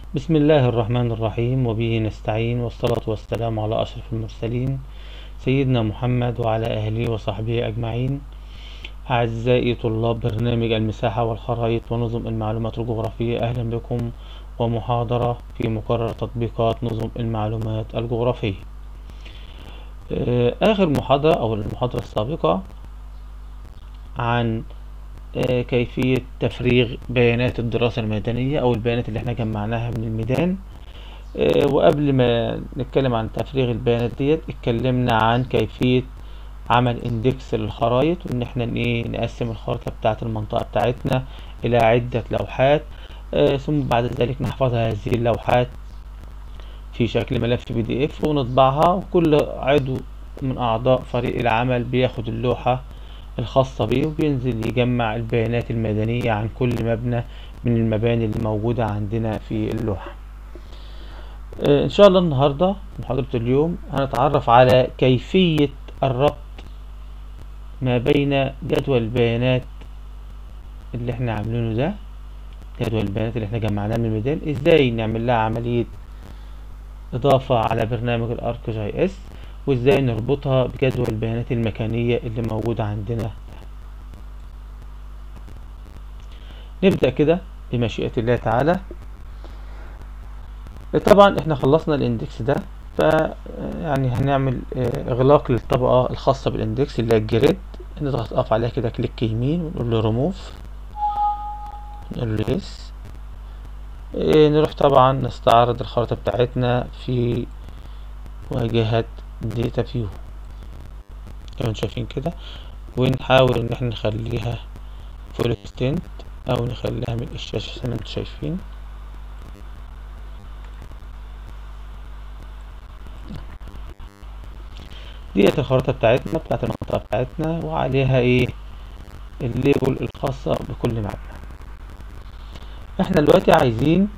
بسم الله الرحمن الرحيم وبه نستعين والصلاة والسلام على أشرف المرسلين سيدنا محمد وعلى أهله وصحبه أجمعين أعزائي طلاب برنامج المساحة والخرائط ونظم المعلومات الجغرافية أهلا بكم ومحاضرة في مقرر تطبيقات نظم المعلومات الجغرافية آه، آخر محاضرة أو المحاضرة السابقة عن آه، كيفية تفريغ بيانات الدراسة الميدانية أو البيانات اللي احنا جمعناها من الميدان آه، وقبل ما نتكلم عن تفريغ البيانات ديت اتكلمنا عن كيفية عمل اندكس للخرائط وان احنا ايه نقسم الخريطة بتاعة المنطقة بتاعتنا الى عدة لوحات آه، ثم بعد ذلك نحفظها هذه اللوحات في شكل ملف بي دي اف ونطبعها وكل عضو من اعضاء فريق العمل بياخد اللوحة الخاصة بيه وبينزل يجمع البيانات المدنية عن كل مبنى من المباني اللي موجودة عندنا في اللوحة آه، ان شاء الله النهاردة محاضرة اليوم هنتعرف على كيفية الربط ما بين جدول البيانات اللي احنا عاملينه ده جدول البيانات اللي احنا جمعناه من الميدان ازاي نعمل لها عملية اضافة على برنامج الارك جي اس وازاي نربطها بجدول البيانات المكانية اللي موجودة عندنا نبدأ كده بمشيئة الله تعالى طبعا احنا خلصنا الاندكس ده ف يعني هنعمل اه، اغلاق للطبقة الخاصة بالاندكس اللي هي الجريد نضغط اقف عليها كده كليك يمين ونقول له ريموف نقول له يس اه، نروح طبعا نستعرض الخريطة بتاعتنا في واجهة داتا فيو زي ما انتم شايفين كده ونحاول ان احنا نخليها فول اكستنت او نخليها من الشاشة زي ما انتم شايفين ديت الخريطة بتاعتنا بتاعت المنطقة بتاعتنا وعليها ايه الليبل الخاصة بكل مبنى احنا دلوقتي عايزين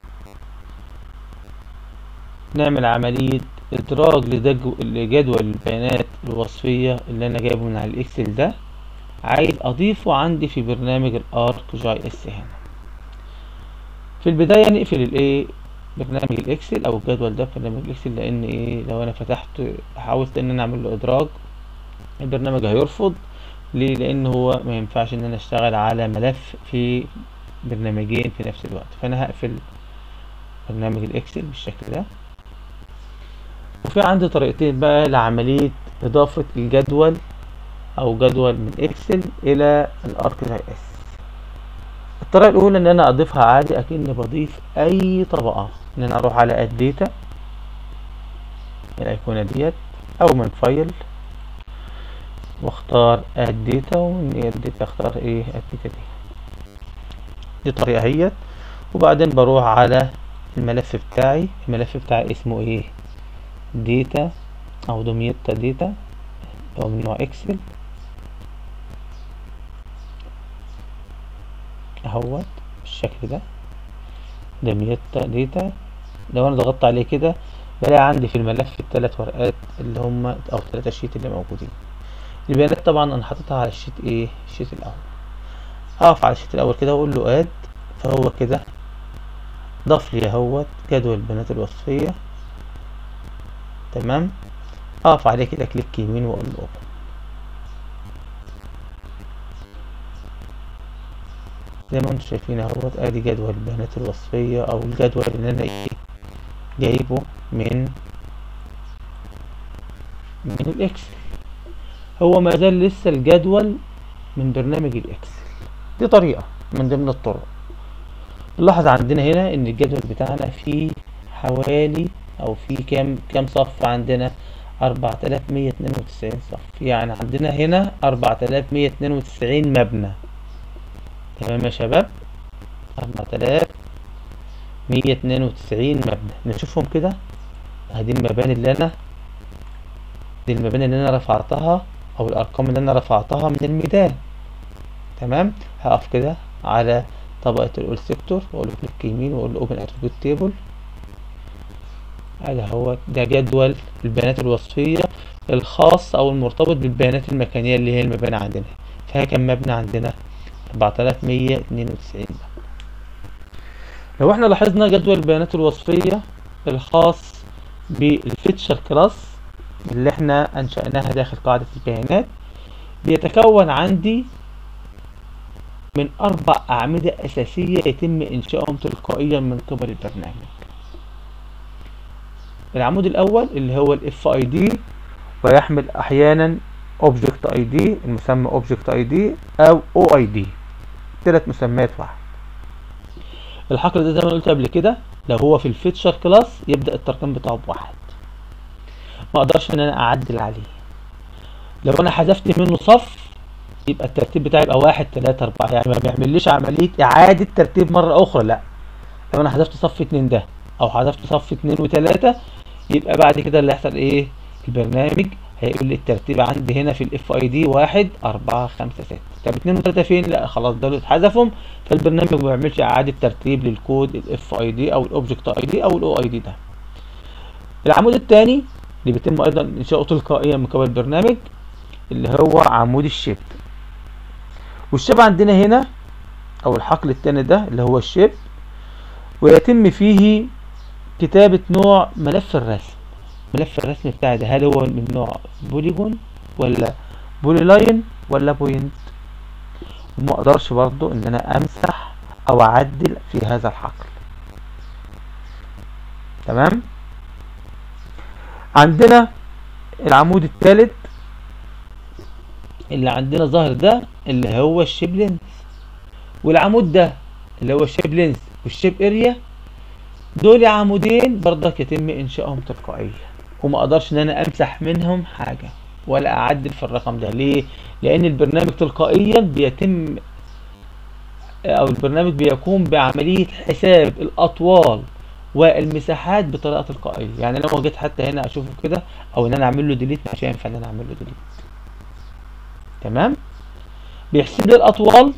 نعمل عملية ادراج لدج- لجدول البيانات الوصفية اللي انا جايبه من على الاكسل ده عايز اضيفه عندي في برنامج الارك جي اس هنا في البداية نقفل الايه برنامج الاكسل او الجدول ده في برنامج الاكسل لان ايه لو انا فتحت حاولت ان انا اعمل له ادراج البرنامج هيرفض ليه لان هو ما ينفعش ان انا اشتغل على ملف في برنامجين في نفس الوقت فانا هقفل برنامج الاكسل بالشكل ده وفي عندي طريقتين بقى لعملية إضافة الجدول أو جدول من إكسل إلى الأرك جي إس الطريقة الأولى إن أنا أضيفها عادي أكني بضيف أي طبقة إن أنا أروح على الداتا الأيقونة ديت أو من فايل واختار الداتا ومن الداتا اختار ايه الداتا دي دي طريقة هي وبعدين بروح على الملف بتاعي الملف بتاعي اسمه ايه داتا او دوميتا داتا او من نوع اكسل اهوت بالشكل ده دوميتا داتا لو انا ضغطت عليه كده بلاقي عندي في الملف الثلاث ورقات اللي هم او ثلاثة شيت اللي موجودين البيانات طبعا انا حاططها على الشيت ايه الشيت الاول اقف على الشيت الاول كده واقول له اد فهو كده ضاف لي اهوت جدول البيانات الوصفيه تمام اقف عليه كده كليك يمين واقول له اوبن زي ما انتم شايفين اهوت ادي جدول البيانات الوصفيه او الجدول اللي انا ايه جايبه من من الاكسل هو ما زال لسه الجدول من برنامج الاكسل دي طريقه من ضمن الطرق نلاحظ عندنا هنا ان الجدول بتاعنا فيه حوالي او في كام كام صف عندنا 4192 صف يعني عندنا هنا 4192 مبنى تمام يا شباب 4192 مبنى نشوفهم كده ادي المباني اللي انا دي المباني اللي انا رفعتها او الارقام اللي انا رفعتها من الميدان تمام هقف كده على طبقة الاول سيكتور واقول له كليك يمين واقول له اوبن اتريبيوت تيبل هذا هو ده جدول البيانات الوصفية الخاص او المرتبط بالبيانات المكانية اللي هي المباني عندنا فيها كم مبنى عندنا 4192 مبنى لو احنا لاحظنا جدول البيانات الوصفية الخاص بالفيتشر كلاس اللي احنا انشأناها داخل قاعدة البيانات بيتكون عندي من أربع أعمدة أساسية يتم إنشائهم تلقائيا من قبل البرنامج العمود الأول اللي هو ال FID ويحمل أحيانا Object ID المسمى Object ID أو OID ثلاث مسميات واحد الحقل ده زي ما قلت قبل كده لو هو في الفيتشر كلاس يبدأ الترقيم بتاعه بواحد ما اقدرش ان انا اعدل عليه لو انا حذفت منه صف يبقى الترتيب بتاعي يبقى واحد تلاتة اربعة يعني ما بيعمليش عملية اعادة ترتيب مرة اخرى لا لو انا حذفت صف اتنين ده او حذفت صف اتنين وتلاتة يبقى بعد كده اللي هيحصل ايه البرنامج هيقول لي الترتيب عندي هنا في الاف اي دي واحد اربعة خمسة ستة طب اتنين وتلاتة فين لا خلاص دول اتحذفهم فالبرنامج ما بيعملش اعادة ترتيب للكود الاف اي دي او الاوبجكت اي دي او الاو اي دي ده العمود الثاني اللي بيتم ايضا انشاؤه تلقائيا من قبل البرنامج اللي هو عمود الشيب والشيب عندنا هنا او الحقل الثاني ده اللي هو الشيب ويتم فيه كتابة نوع ملف الرسم ملف الرسم بتاعي ده هل هو من نوع بوليجون ولا بولي لاين ولا بوينت وما اقدرش برضو ان انا امسح او اعدل في هذا الحقل تمام عندنا العمود الثالث اللي عندنا ظاهر ده اللي هو الشيب لينس والعمود ده اللي هو الشيب لينس والشيب اريا دول عمودين برضك يتم انشائهم تلقائيا وما اقدرش ان انا امسح منهم حاجه ولا اعدل في الرقم ده ليه لان البرنامج تلقائيا بيتم او البرنامج بيقوم بعمليه حساب الاطوال والمساحات بطريقه تلقائيه يعني لو جيت حتى هنا اشوفه كده او ان انا اعمل له ديليت مش هينفع ان انا اعمل له ديليت تمام بيحسب لي الاطوال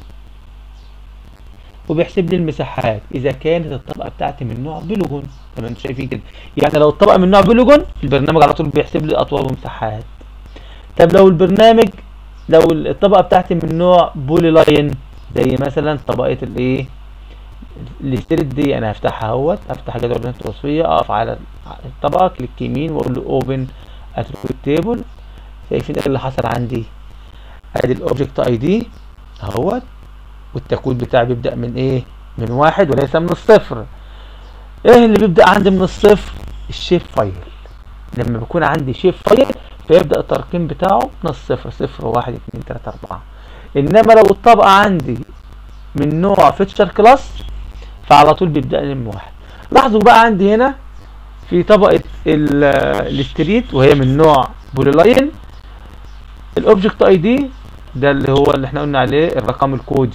وبيحسب لي المساحات اذا كانت الطبقه بتاعتي من نوع بلوجون زي ما انتم شايفين كده يعني لو الطبقه من نوع بلوجون البرنامج على طول بيحسب لي اطوال ومساحات طب لو البرنامج لو الطبقه بتاعتي من نوع بولي لاين زي مثلا طبقه الايه الاستريت دي انا هفتحها اهوت هفتح جدول البيانات الوصفيه اقف على الطبقه كليك يمين واقول له اوبن اتريبيوت تيبل شايفين ايه اللي حصل عندي ادي الاوبجكت اي دي اهوت والتكوين بتاعي بيبدا من ايه من واحد وليس من الصفر ايه اللي بيبدا عندي من الصفر الشيب فايل لما بيكون عندي شيب فايل فيبدا الترقيم بتاعه من الصفر صفر واحد اتنين تلاته اربعه انما لو الطبقه عندي من نوع فيتشر كلاس فعلى طول بيبدا لي من واحد لاحظوا بقى عندي هنا في طبقه الستريت وهي من نوع بولي لاين الاوبجكت اي دي ده اللي هو اللي احنا قلنا عليه الرقم الكودي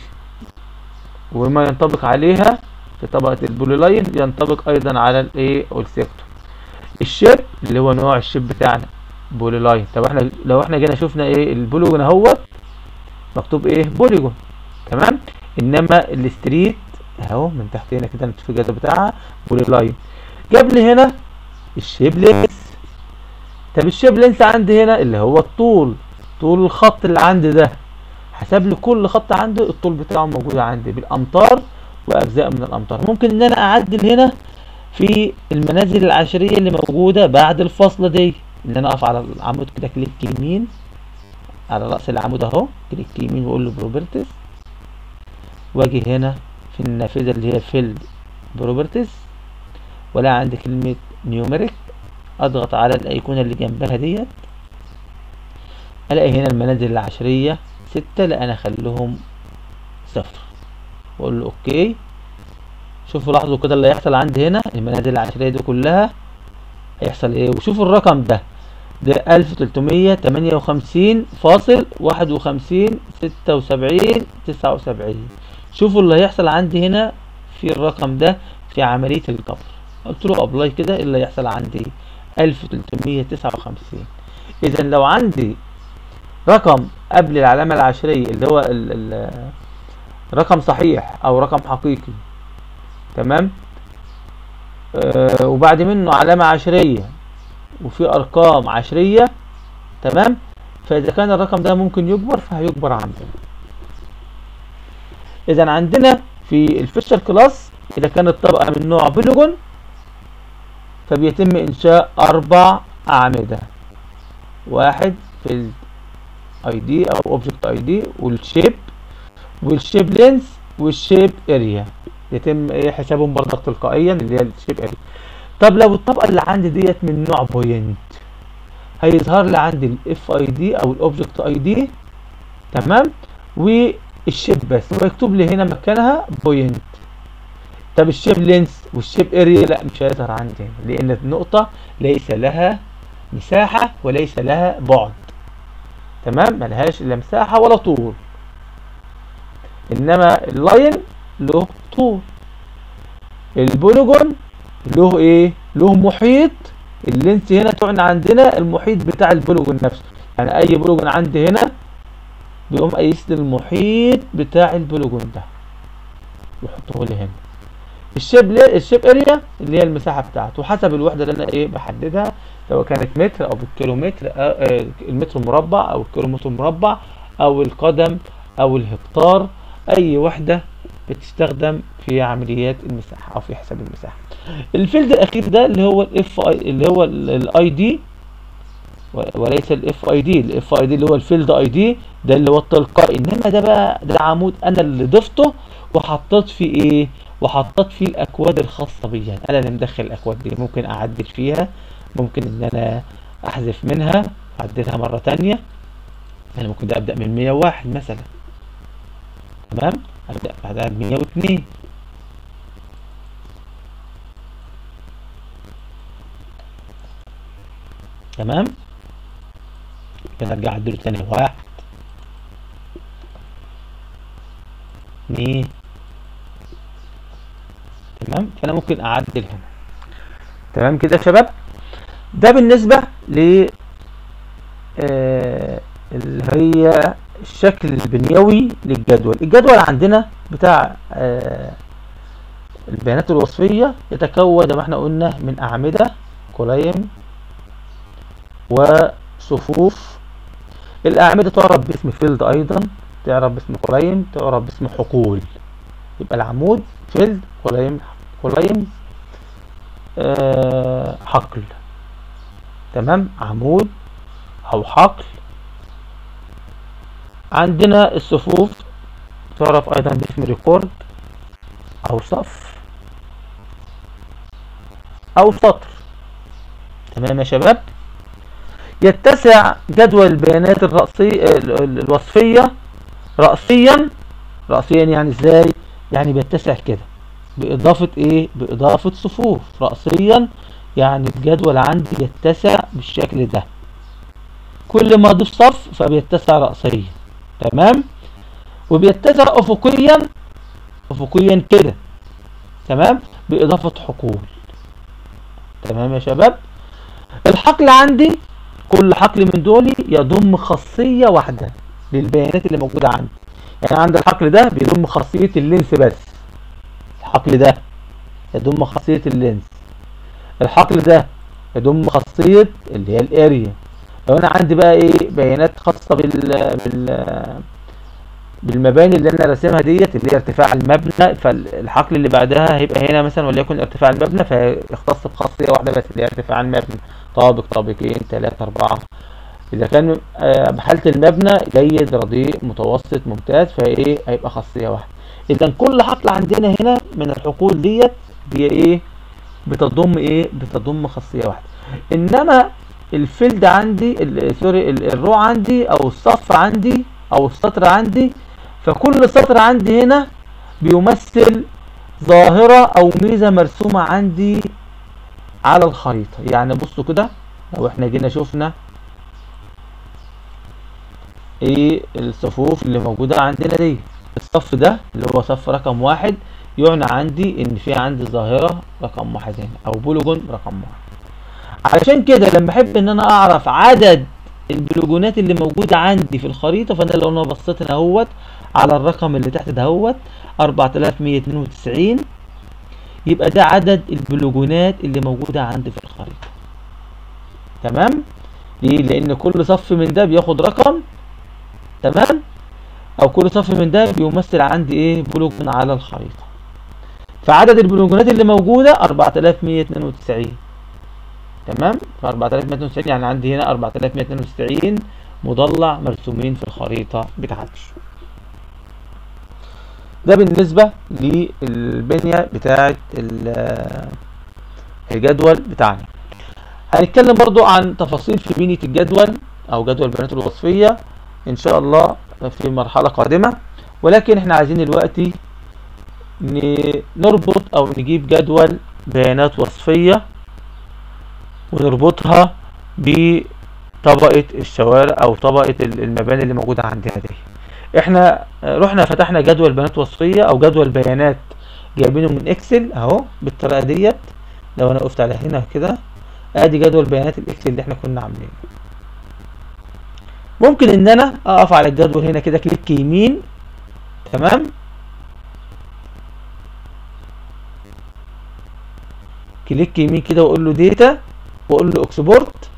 وما ينطبق عليها في طبقة البولي لاين ينطبق ايضا على الايه والسيكتور الشيب اللي هو نوع الشيب بتاعنا بولي لاين طب احنا لو احنا جينا شفنا ايه البوليجون اهوت مكتوب ايه بوليجون تمام انما الستريت اهو من تحت هنا كده نشوف الجدول بتاعها بولي لاين جاب لي هنا الشيب لينس طب الشيب لينس عندي هنا اللي هو الطول طول الخط اللي عندي ده حسب لي كل خط عنده الطول بتاعه موجود عندي بالامتار واجزاء من الامتار ممكن ان انا اعدل هنا في المنازل العشريه اللي موجوده بعد الفاصله دي ان انا اقف على العمود كده كليك يمين على راس العمود اهو كليك يمين واقول له بروبرتيز واجي هنا في النافذه اللي هي فيلد بروبرتيز ولا عندي كلمه نيوميريك اضغط على الايقونه اللي جنبها ديت الاقي هنا المنازل العشريه ستة لا انا اخليهم صفر واقول له اوكي شوفوا لاحظوا كده اللي هيحصل عندي هنا المنازل العشريه دي كلها هيحصل ايه وشوفوا الرقم ده ده ألف تلتمية تمانية وخمسين فاصل واحد وخمسين ستة وسبعين تسعة وسبعين شوفوا اللي هيحصل عندي هنا في الرقم ده في عملية الجبر قلت له ابلاي كده اللي هيحصل عندي ألف تلتمية تسعة وخمسين اذا لو عندي رقم قبل العلامة العشرية اللي هو ال ال رقم صحيح او رقم حقيقي تمام آه وبعد منه علامة عشرية وفي ارقام عشرية تمام فاذا كان الرقم ده ممكن يكبر فهيكبر عندنا اذا عندنا في الفيشر كلاس اذا كانت طبقة من نوع بوليجون فبيتم انشاء اربع اعمدة واحد فيلد اي دي او اوبجكت اي دي والشيب والشيب لينس والشيب اريا يتم ايه حسابهم برضك تلقائيا اللي هي الشيب اريا طب لو الطبقة اللي عندي ديت من نوع بوينت هيظهر لي عندي الاف اي دي او الاوبجكت اي دي تمام والشيب بس ويكتب لي هنا مكانها بوينت طب الشيب لينس والشيب اريا لا مش هيظهر عندي هنا لان النقطة ليس لها مساحة وليس لها بعد تمام ملهاش لا مساحة ولا طول انما اللاين له طول البوليجون له ايه له محيط اللينس هنا تعني عندنا المحيط بتاع البوليجون نفسه يعني اي بوليجون عندي هنا بيقوم قايس لي المحيط بتاع البوليجون ده يحطه لي هنا الشيب ليه الشيب اريا اللي هي المساحه بتاعته وحسب الوحده اللي انا ايه بحددها سواء كانت متر او بالكيلومتر أو آه المتر مربع او الكيلومتر مربع او القدم او الهكتار اي وحده بتستخدم في عمليات المساحه او في حساب المساحه الفيلد الاخير ده اللي هو الاف اي اللي هو الاي دي وليس الاف اي دي الاف اي دي اللي هو الفيلد اي دي ده اللي هو التلقائي انما ده بقى ده عمود انا اللي ضفته وحطيت فيه ايه وحطيت فيه الاكواد الخاصه بيا انا اللي مدخل الاكواد دي ممكن اعدل فيها ممكن ان انا احذف منها اعدلها مره تانية انا ممكن ده ابدا من 101 مثلا تمام ابدا بعدها ب 102 تمام كده ارجع اعدله تاني واحد اتنين تمام فانا ممكن اعدل هنا تمام كده يا شباب ده بالنسبة ل آه اللي هي الشكل البنيوي للجدول الجدول عندنا بتاع آه البيانات الوصفية يتكون زي ما احنا قلنا من أعمدة كوليم وصفوف الأعمدة تعرف باسم فيلد أيضا تعرف باسم كوليم تعرف باسم حقول يبقى العمود فيلد كوليم كوليم آه حقل تمام عمود او حقل عندنا الصفوف تعرف ايضا باسم ريكورد او صف او سطر تمام يا شباب يتسع جدول البيانات الرأسية الوصفية رأسيا رأسيا يعني ازاي يعني بيتسع كده بإضافة ايه بإضافة صفوف رأسيا يعني الجدول عندي يتسع بالشكل ده كل ما اضيف صف فبيتسع رأسيا تمام وبيتسع افقيا افقيا كده تمام باضافة حقول تمام يا شباب الحقل عندي كل حقل من دول يضم خاصية واحدة للبيانات اللي موجودة عندي يعني عند الحقل ده بيضم خاصية اللينس بس الحقل ده يضم خاصية اللينس الحقل ده يضم خاصية اللي هي الاريا لو انا عندي بقى ايه بيانات خاصة بال, بال... بالمباني اللي انا راسمها ديت اللي هي ارتفاع المبنى فالحقل اللي بعدها هيبقى هنا مثلا وليكن ارتفاع المبنى فيختص بخاصية واحدة بس اللي هي ارتفاع المبنى طابق طابقين ثلاثة أربعة إذا كان بحالة المبنى جيد رديء متوسط ممتاز فإيه هيبقى خاصية واحدة إذا كل حقل عندنا هنا من الحقول ديت هي إيه بتضم إيه بتضم خاصية واحدة إنما الفيلد عندي سوري الرو عندي أو الصف عندي أو السطر عندي فكل سطر عندي هنا بيمثل ظاهرة أو ميزة مرسومة عندي على الخريطة يعني بصوا كده لو احنا جينا شفنا ايه الصفوف اللي موجودة عندنا دي الصف ده اللي هو صف رقم واحد يعني عندي ان في عندي ظاهرة رقم واحد هنا او بولوجون رقم واحد علشان كده لما احب ان انا اعرف عدد البولوجونات اللي موجودة عندي في الخريطة فانا لو انا بصيت هنا اهوت على الرقم اللي تحت دهوت 4192 يبقى ده عدد البولوجونات اللي موجودة عندي في الخريطة تمام ليه لان كل صف من ده بياخد رقم تمام او كل صف من ده بيمثل عندي ايه بوليجون على الخريطة فعدد البوليجونات اللي موجودة 4192 تمام ف 4192 يعني عندي هنا 4192 مضلع مرسومين في الخريطة بتاعتي ده بالنسبة للبنية بتاعة الجدول بتاعنا هنتكلم برضو عن تفاصيل في بنية الجدول او جدول البيانات الوصفية ان شاء الله في مرحلة قادمة ولكن احنا عايزين دلوقتي نربط او نجيب جدول بيانات وصفية ونربطها بطبقة الشوارع او طبقة المباني اللي موجودة عندنا دي احنا رحنا فتحنا جدول بيانات وصفية او جدول بيانات جايبينه من اكسل اهو بالطريقة ديت لو انا وقفت على هنا كده ادي جدول بيانات الاكسل اللي احنا كنا عاملينه ممكن ان انا اقف على الجدول هنا كده كليك يمين تمام كليك يمين كده واقول له داتا واقول له اكسبورت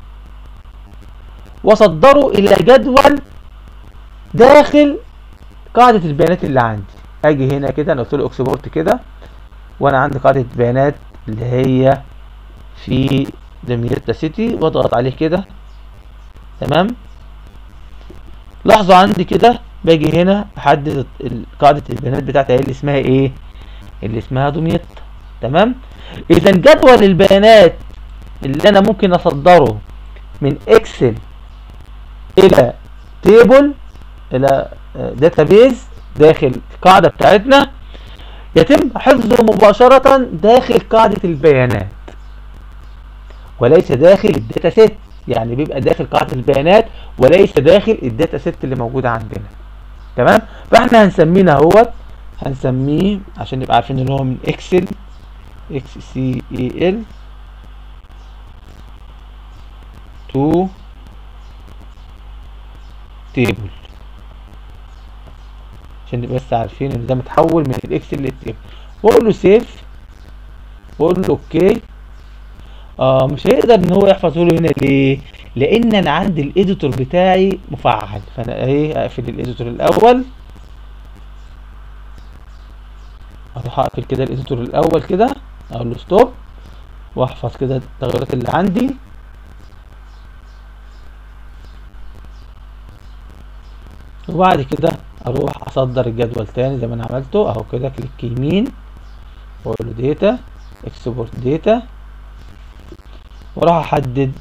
واصدره الى جدول داخل قاعدة البيانات اللي عندي اجي هنا كده انا قلت له اكسبورت كده وانا عندي قاعدة بيانات اللي هي في دمياط سيتي واضغط عليه كده تمام لاحظوا عندي كده باجي هنا احدد قاعدة البيانات بتاعتي اللي اسمها ايه اللي اسمها دمياط تمام اذا جدول البيانات اللي انا ممكن اصدره من اكسل الى تيبل الى داتابيز داخل القاعدة بتاعتنا يتم حفظه مباشرة داخل قاعدة البيانات وليس داخل الداتا سيت يعني بيبقى داخل قاعدة البيانات وليس داخل الداتا سيت اللي موجودة عندنا تمام فاحنا هنسميه اهوت هنسميه عشان نبقى عارفين ان هو من اكسل اكس سي اي ال تو تيبل عشان نبقى بس عارفين ان ده متحول من الاكسل للتيبل واقول له سيف واقول له اوكي اه مش هيقدر ان هو يحفظه له هنا ليه لان انا عندي الايديتور بتاعي مفعل فانا ايه اقفل الايديتور الاول اروح اقفل كده الايديتور الاول كده اقول له ستوب واحفظ كده التغيرات اللي عندي وبعد كده اروح اصدر الجدول تاني زي ما انا عملته اهو كده كليك يمين واقول له داتا اكسبورت داتا واروح احدد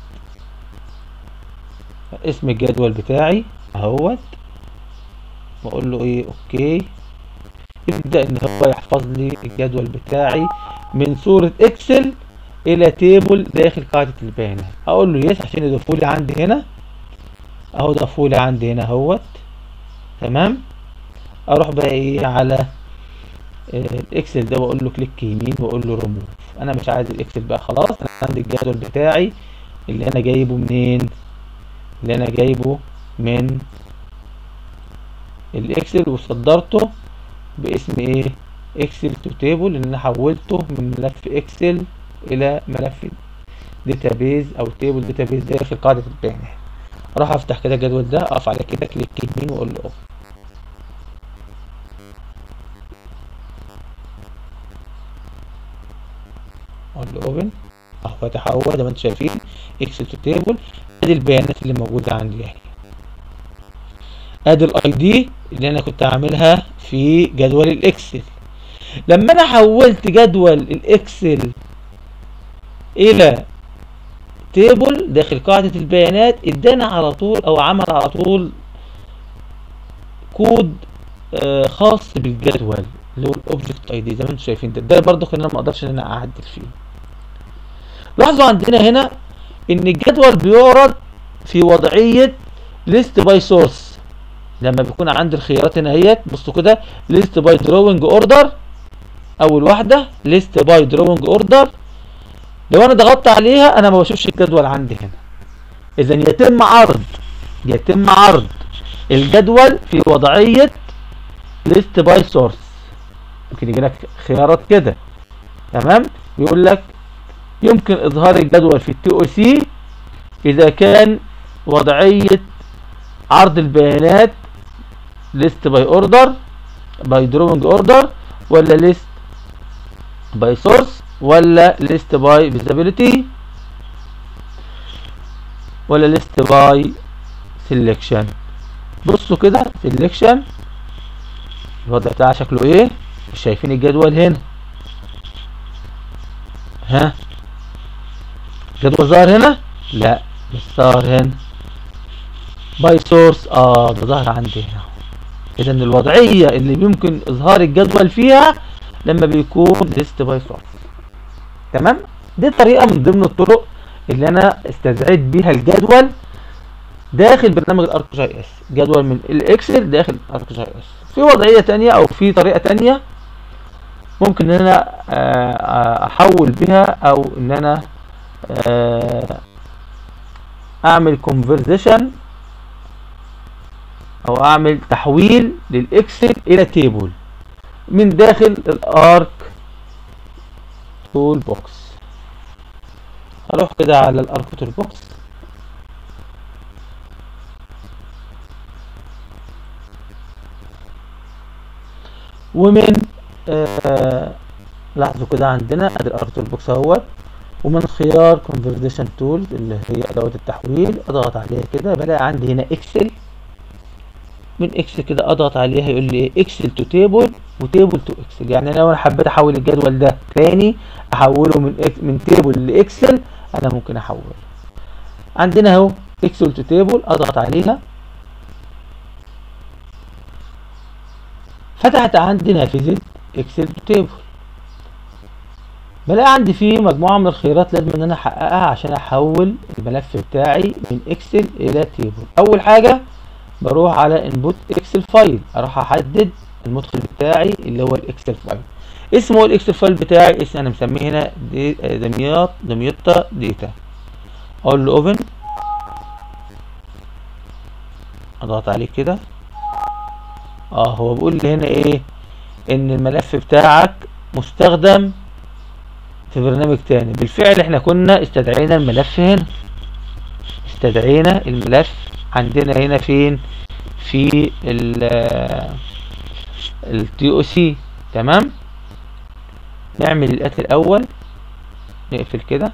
اسم الجدول بتاعي اهوت واقول له ايه اوكي يبدا ان هو يحفظ لي الجدول بتاعي من صورة اكسل الى تيبل داخل قاعدة البيانات اقول له يس عشان يضيفوا لي عندي هنا اهو ضافوا لي عندي هنا اهوت تمام اروح بقى ايه على الاكسل ده واقول له كليك يمين واقول له ريموف انا مش عايز الاكسل بقى خلاص انا عندي الجدول بتاعي اللي انا جايبه منين اللي انا جايبه من الاكسل وصدرته باسم ايه اكسل تو تيبل اللي انا حولته من ملف اكسل الى ملف داتابيز او تيبل داتابيز داخل قاعده البيانات اروح افتح كده الجدول ده اقف على كده كليك يمين واقول له اوف اقول له اوبن اهو تحول زي ما انتم شايفين اكسل تو تيبل ادي البيانات اللي موجوده عندي اهي ادي الاي دي اللي انا كنت عاملها في جدول الاكسل لما انا حولت جدول الاكسل الى تيبل داخل قاعدة البيانات ادانا على طول او عمل على طول كود آه خاص بالجدول اللي هو الاوبجكت اي دي زي ما انتم شايفين ده ده برضه انا ما اقدرش ان انا اعدل فيه لاحظوا عندنا هنا ان الجدول بيعرض في وضعية list by source لما بيكون عندي الخيارات هنا اهيت بصوا كده list by drawing order اول واحدة list by drawing order لو انا ضغطت عليها انا ما بشوفش الجدول عندي هنا اذا يتم عرض يتم عرض الجدول في وضعية list by source ممكن يجي لك خيارات كده تمام يقول لك يمكن اظهار الجدول في التي او سي اذا كان وضعية عرض البيانات ليست باي اوردر باي دروينج اوردر ولا ليست باي سورس ولا ليست باي فيزابيليتي ولا ليست باي سيلكشن بصوا كده سيلكشن الوضع بتاعها شكله ايه مش شايفين الجدول هنا ها الجدول ظهر هنا لا مش ظهر هنا باي سورس اه ده ظهر عندي هنا اذا الوضعيه اللي يمكن اظهار الجدول فيها لما بيكون ليست باي سورس تمام دي طريقه من ضمن الطرق اللي انا استدعيت بيها الجدول داخل برنامج الارك جي اس جدول من الاكسل داخل الارك جي اس في وضعيه تانية او في طريقه تانية ممكن ان انا احول بها او ان انا اعمل كونفرزيشن او اعمل تحويل للاكسل الى تيبل من داخل الارك تول بوكس هروح كده على الارك تول بوكس ومن آه لاحظوا كده عندنا ادي الارك تول بوكس اهوت ومن خيار conversation tools اللي هي ادوات التحويل اضغط عليها كده بلاقي عندي هنا اكسل من اكسل كده اضغط عليها يقول لي اكسل تو تيبل وتيبل تو اكسل يعني لو انا حبيت احول الجدول ده تاني احوله من إك من تيبل لاكسل انا ممكن احوله عندنا اهو اكسل تو تيبل اضغط عليها فتحت عندي نافذة اكسل تو تيبل بلاقي عندي فيه مجموعة من الخيارات لازم ان انا احققها عشان احول الملف بتاعي من اكسل الى تيبل اول حاجة بروح على انبوت اكسل فايل اروح احدد المدخل بتاعي اللي هو الاكسل فايل اسمه الاكسل فايل بتاعي اسم انا مسميه هنا دي دمياط دمياطة ديتا اقول له اوبن اضغط عليه كده اه هو بيقول لي هنا ايه ان الملف بتاعك مستخدم في برنامج تاني بالفعل احنا كنا استدعينا الملف هنا استدعينا الملف عندنا هنا فين في ال التي او سي تمام نعمل الاتي الاول نقفل كده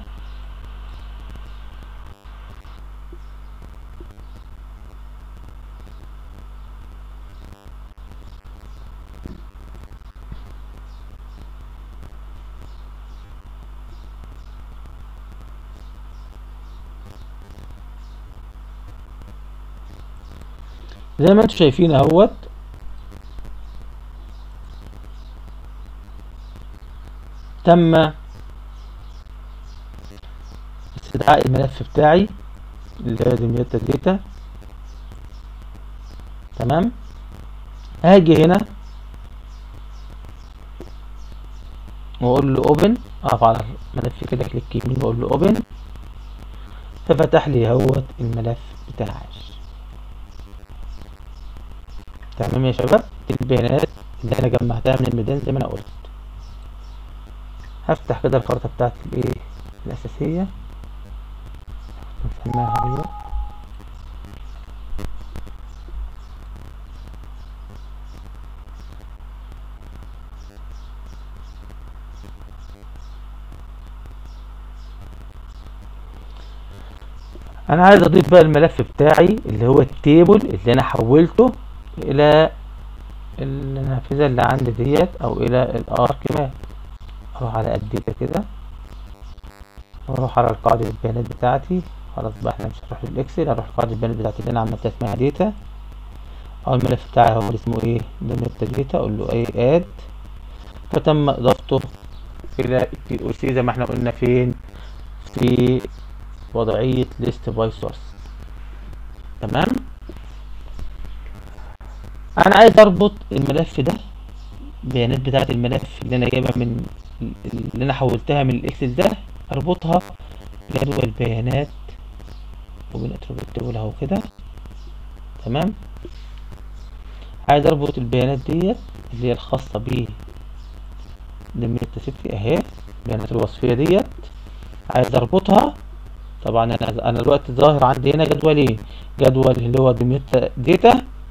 زي ما انتم شايفين اهوت تم استدعاء الملف بتاعي اللي هو دمياط داتا تمام هاجي هنا واقول له اوبن اقف على الملف كده كليك يمين واقول له اوبن ففتح لي اهوت الملف بتاعي تمام يا شباب دي البيانات اللي انا جمعتها من الميدان زي ما انا قلت هفتح كده الخريطة بتاعتي الايه الاساسية نسميها دي انا عايز اضيف بقى الملف بتاعي اللي هو التيبل اللي انا حولته الى النافذة اللي عندي ديت او الى الارك ماب اروح على الداتا كده واروح على قاعدة البيانات بتاعتي خلاص بقى احنا مش هنروح للاكسل هروح لقاعدة البيانات بتاعتي اللي انا عملتها اسمها داتا او الملف بتاعي هو اللي اسمه ايه داتا داتا اقول له ايه اد فتم اضافته الى التي او سي زي ما احنا قلنا فين في وضعية list by source تمام انا عايز اربط الملف ده البيانات بتاعت الملف اللي انا جايبها من اللي انا حولتها من الاكسل ده اربطها جدول بيانات وبنكتب اهو كده تمام عايز اربط البيانات ديت اللي هي الخاصة ب دمية سيفتي اهي البيانات الوصفية ديت عايز اربطها طبعا انا انا دلوقتي ظاهر عندي هنا جدولين جدول اللي هو دمية داتا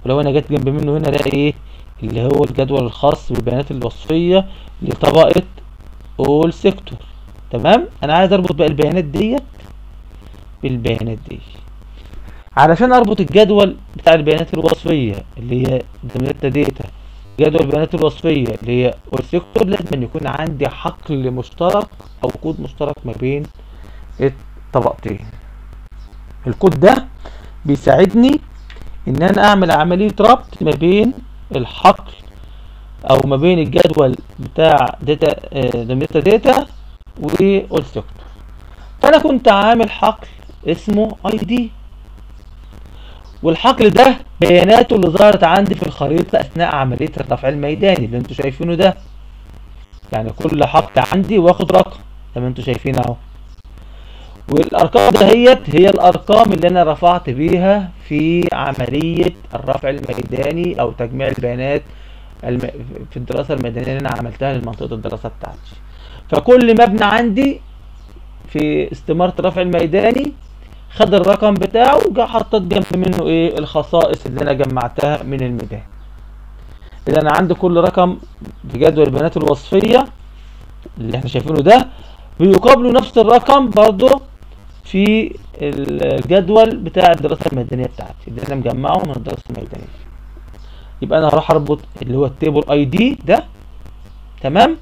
ولو انا جيت جنب منه هنا الاقي ايه اللي هو الجدول الخاص بالبيانات الوصفيه لطبقه اول سيكتور تمام انا عايز اربط بقى البيانات ديت بالبيانات دي علشان اربط الجدول بتاع البيانات الوصفيه اللي هي داتا داتا جدول البيانات الوصفيه اللي هي اول سيكتور لازم يكون عندي حقل مشترك او كود مشترك ما بين الطبقتين الكود ده بيساعدني ان انا اعمل عمليه ربط ما بين الحقل او ما بين الجدول بتاع داتا داتا داتا واول سيكتور فانا كنت عامل حقل اسمه اي دي والحقل ده بياناته اللي ظهرت عندي في الخريطة اثناء عملية الرفع الميداني اللي انتوا شايفينه ده يعني كل حقل عندي واخد رقم زي ما انتوا شايفين اهو والارقام دهيت هي الارقام اللي انا رفعت بيها في عملية الرفع الميداني او تجميع البيانات الم... في الدراسة الميدانية اللي انا عملتها لمنطقة الدراسة بتاعتي فكل مبنى عندي في استمارة الرفع الميداني خد الرقم بتاعه وجا حطيت جنب منه ايه الخصائص اللي انا جمعتها من الميدان اذا انا عندي كل رقم في جدول البيانات الوصفيه اللي احنا شايفينه ده بيقابله نفس الرقم برضه في الجدول بتاع الدراسه الميدانيه بتاعتي اللي انا مجمعه من الدراسه الميدانيه يبقى انا هروح اربط اللي هو التيبل اي دي ده تمام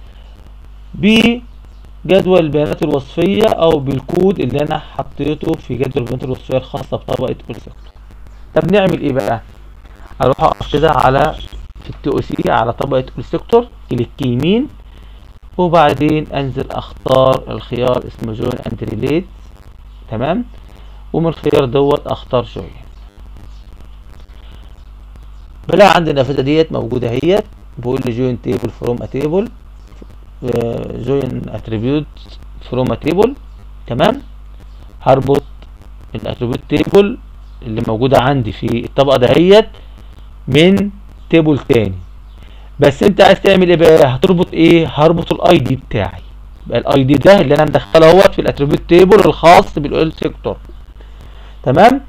جدول البيانات الوصفية أو بالكود اللي أنا حطيته في جدول البيانات الوصفية الخاصة بطبقة أول سيكتور طب نعمل إيه بقى؟ هروح أقف كده على في التي أو سي على طبقة أول سيكتور كليك يمين وبعدين أنزل أختار الخيار اسمه جوين أند ريليت تمام ومن الخيار دوت أختار شوية بلاقي عندي النافذة ديت موجودة اهيت بقول لي جوين تيبل فروم ا تيبل جوين اتريبيوت فروم تيبل تمام هربط الاتريبيوت تيبل اللي موجوده عندي في الطبقه دهيت من تيبل تاني بس انت عايز تعمل ايه بقى هتربط ايه هربط الاي دي بتاعي يبقى الاي دي ده اللي انا مدخله اهوت في الاتريبيوت تيبل الخاص بالاويل سيكتور تمام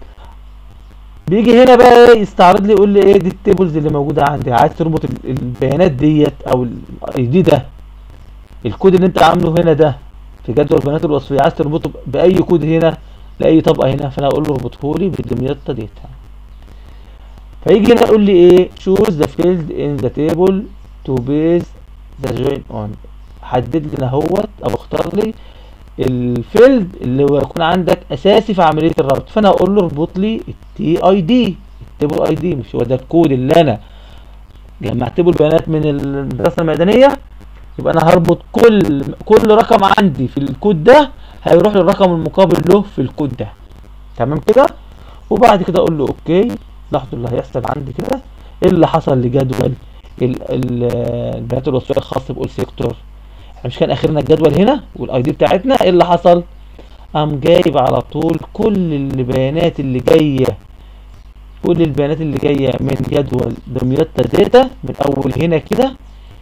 بيجي هنا بقى يستعرض لي يقول لي ايه دي التيبلز اللي موجوده عندي عايز تربط البيانات ديت او الاي دي ده الكود اللي انت عامله هنا ده في جدول البيانات الوصفيه عايز تربطه باي كود هنا لاي طبقه هنا فانا اقول له اربطه لي بالدمياطه ديتا فيجي هنا يقول لي ايه choose the field in the table to base the join on حدد لي اهوت او اختار لي الفيلد اللي هو يكون عندك اساسي في عمليه الربط فانا اقول له اربط لي التي اي دي التيبل اي دي مش هو ده الكود اللي انا جمعت له البيانات من الدراسه الميدانيه يبقى انا هربط كل كل رقم عندي في الكود ده هيروح للرقم المقابل له في الكود ده تمام كده وبعد كده اقول له اوكي لاحظوا اللي هيحصل عندي كده ايه اللي حصل لجدول البيانات الوصفيه الخاصه باول سيكتور احنا مش كان اخرنا الجدول هنا والاي دي بتاعتنا ايه اللي حصل قام جايب على طول كل البيانات اللي جايه كل البيانات اللي جايه من جدول دمياطة داتا من اول هنا كده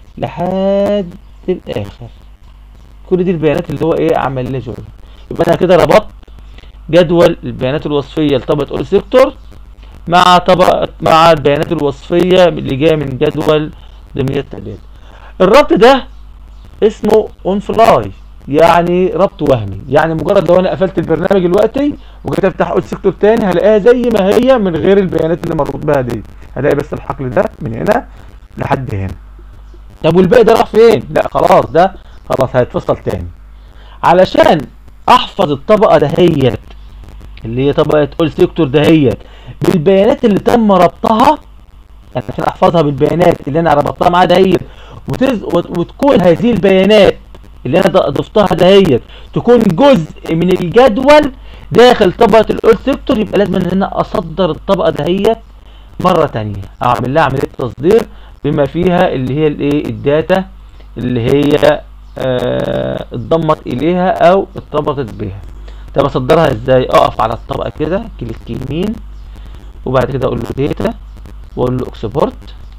لحد الاخر كل دي البيانات اللي هو ايه عمل لي جوين يبقى انا كده ربطت جدول البيانات الوصفيه لطبقه اول سيكتور مع طبقه مع البيانات الوصفيه اللي جايه من جدول دمياطة داتا الربط ده اسمه اون فلاي يعني ربط وهمي يعني مجرد لو انا قفلت البرنامج دلوقتي وجيت افتح اول سيكتور تاني هلاقيها زي ما هي من غير البيانات اللي مربوط بها دي هلاقي بس الحقل ده من هنا لحد هنا طب والباقي ده راح فين لا خلاص ده خلاص هيتفصل تاني علشان احفظ الطبقه دهيت اللي هي طبقه اول سيكتور دهيت بالبيانات اللي تم ربطها يعني عشان احفظها بالبيانات اللي انا ربطتها معاها دهيت وتز... وتكون هذه البيانات اللي انا ضفتها دهيت تكون جزء من الجدول داخل طبقه الاول سيكتور يبقى لازم ان انا اصدر الطبقه دهيت مره تانية اعمل لها عمليه تصدير بما فيها اللي هي الايه الداتا اللي هي آه اتضمت اليها او اتربطت بها طب اصدرها ازاي اقف على الطبقه كده كليك يمين وبعد كده اقول له داتا واقول له اكسبورت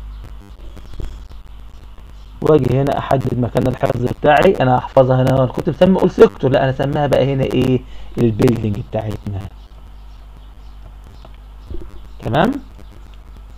واجي هنا احدد مكان الحفظ بتاعي انا هحفظها هنا كنت مسمي اول سيكتور لا انا سميها بقى هنا ايه البيلدنج بتاعتنا تمام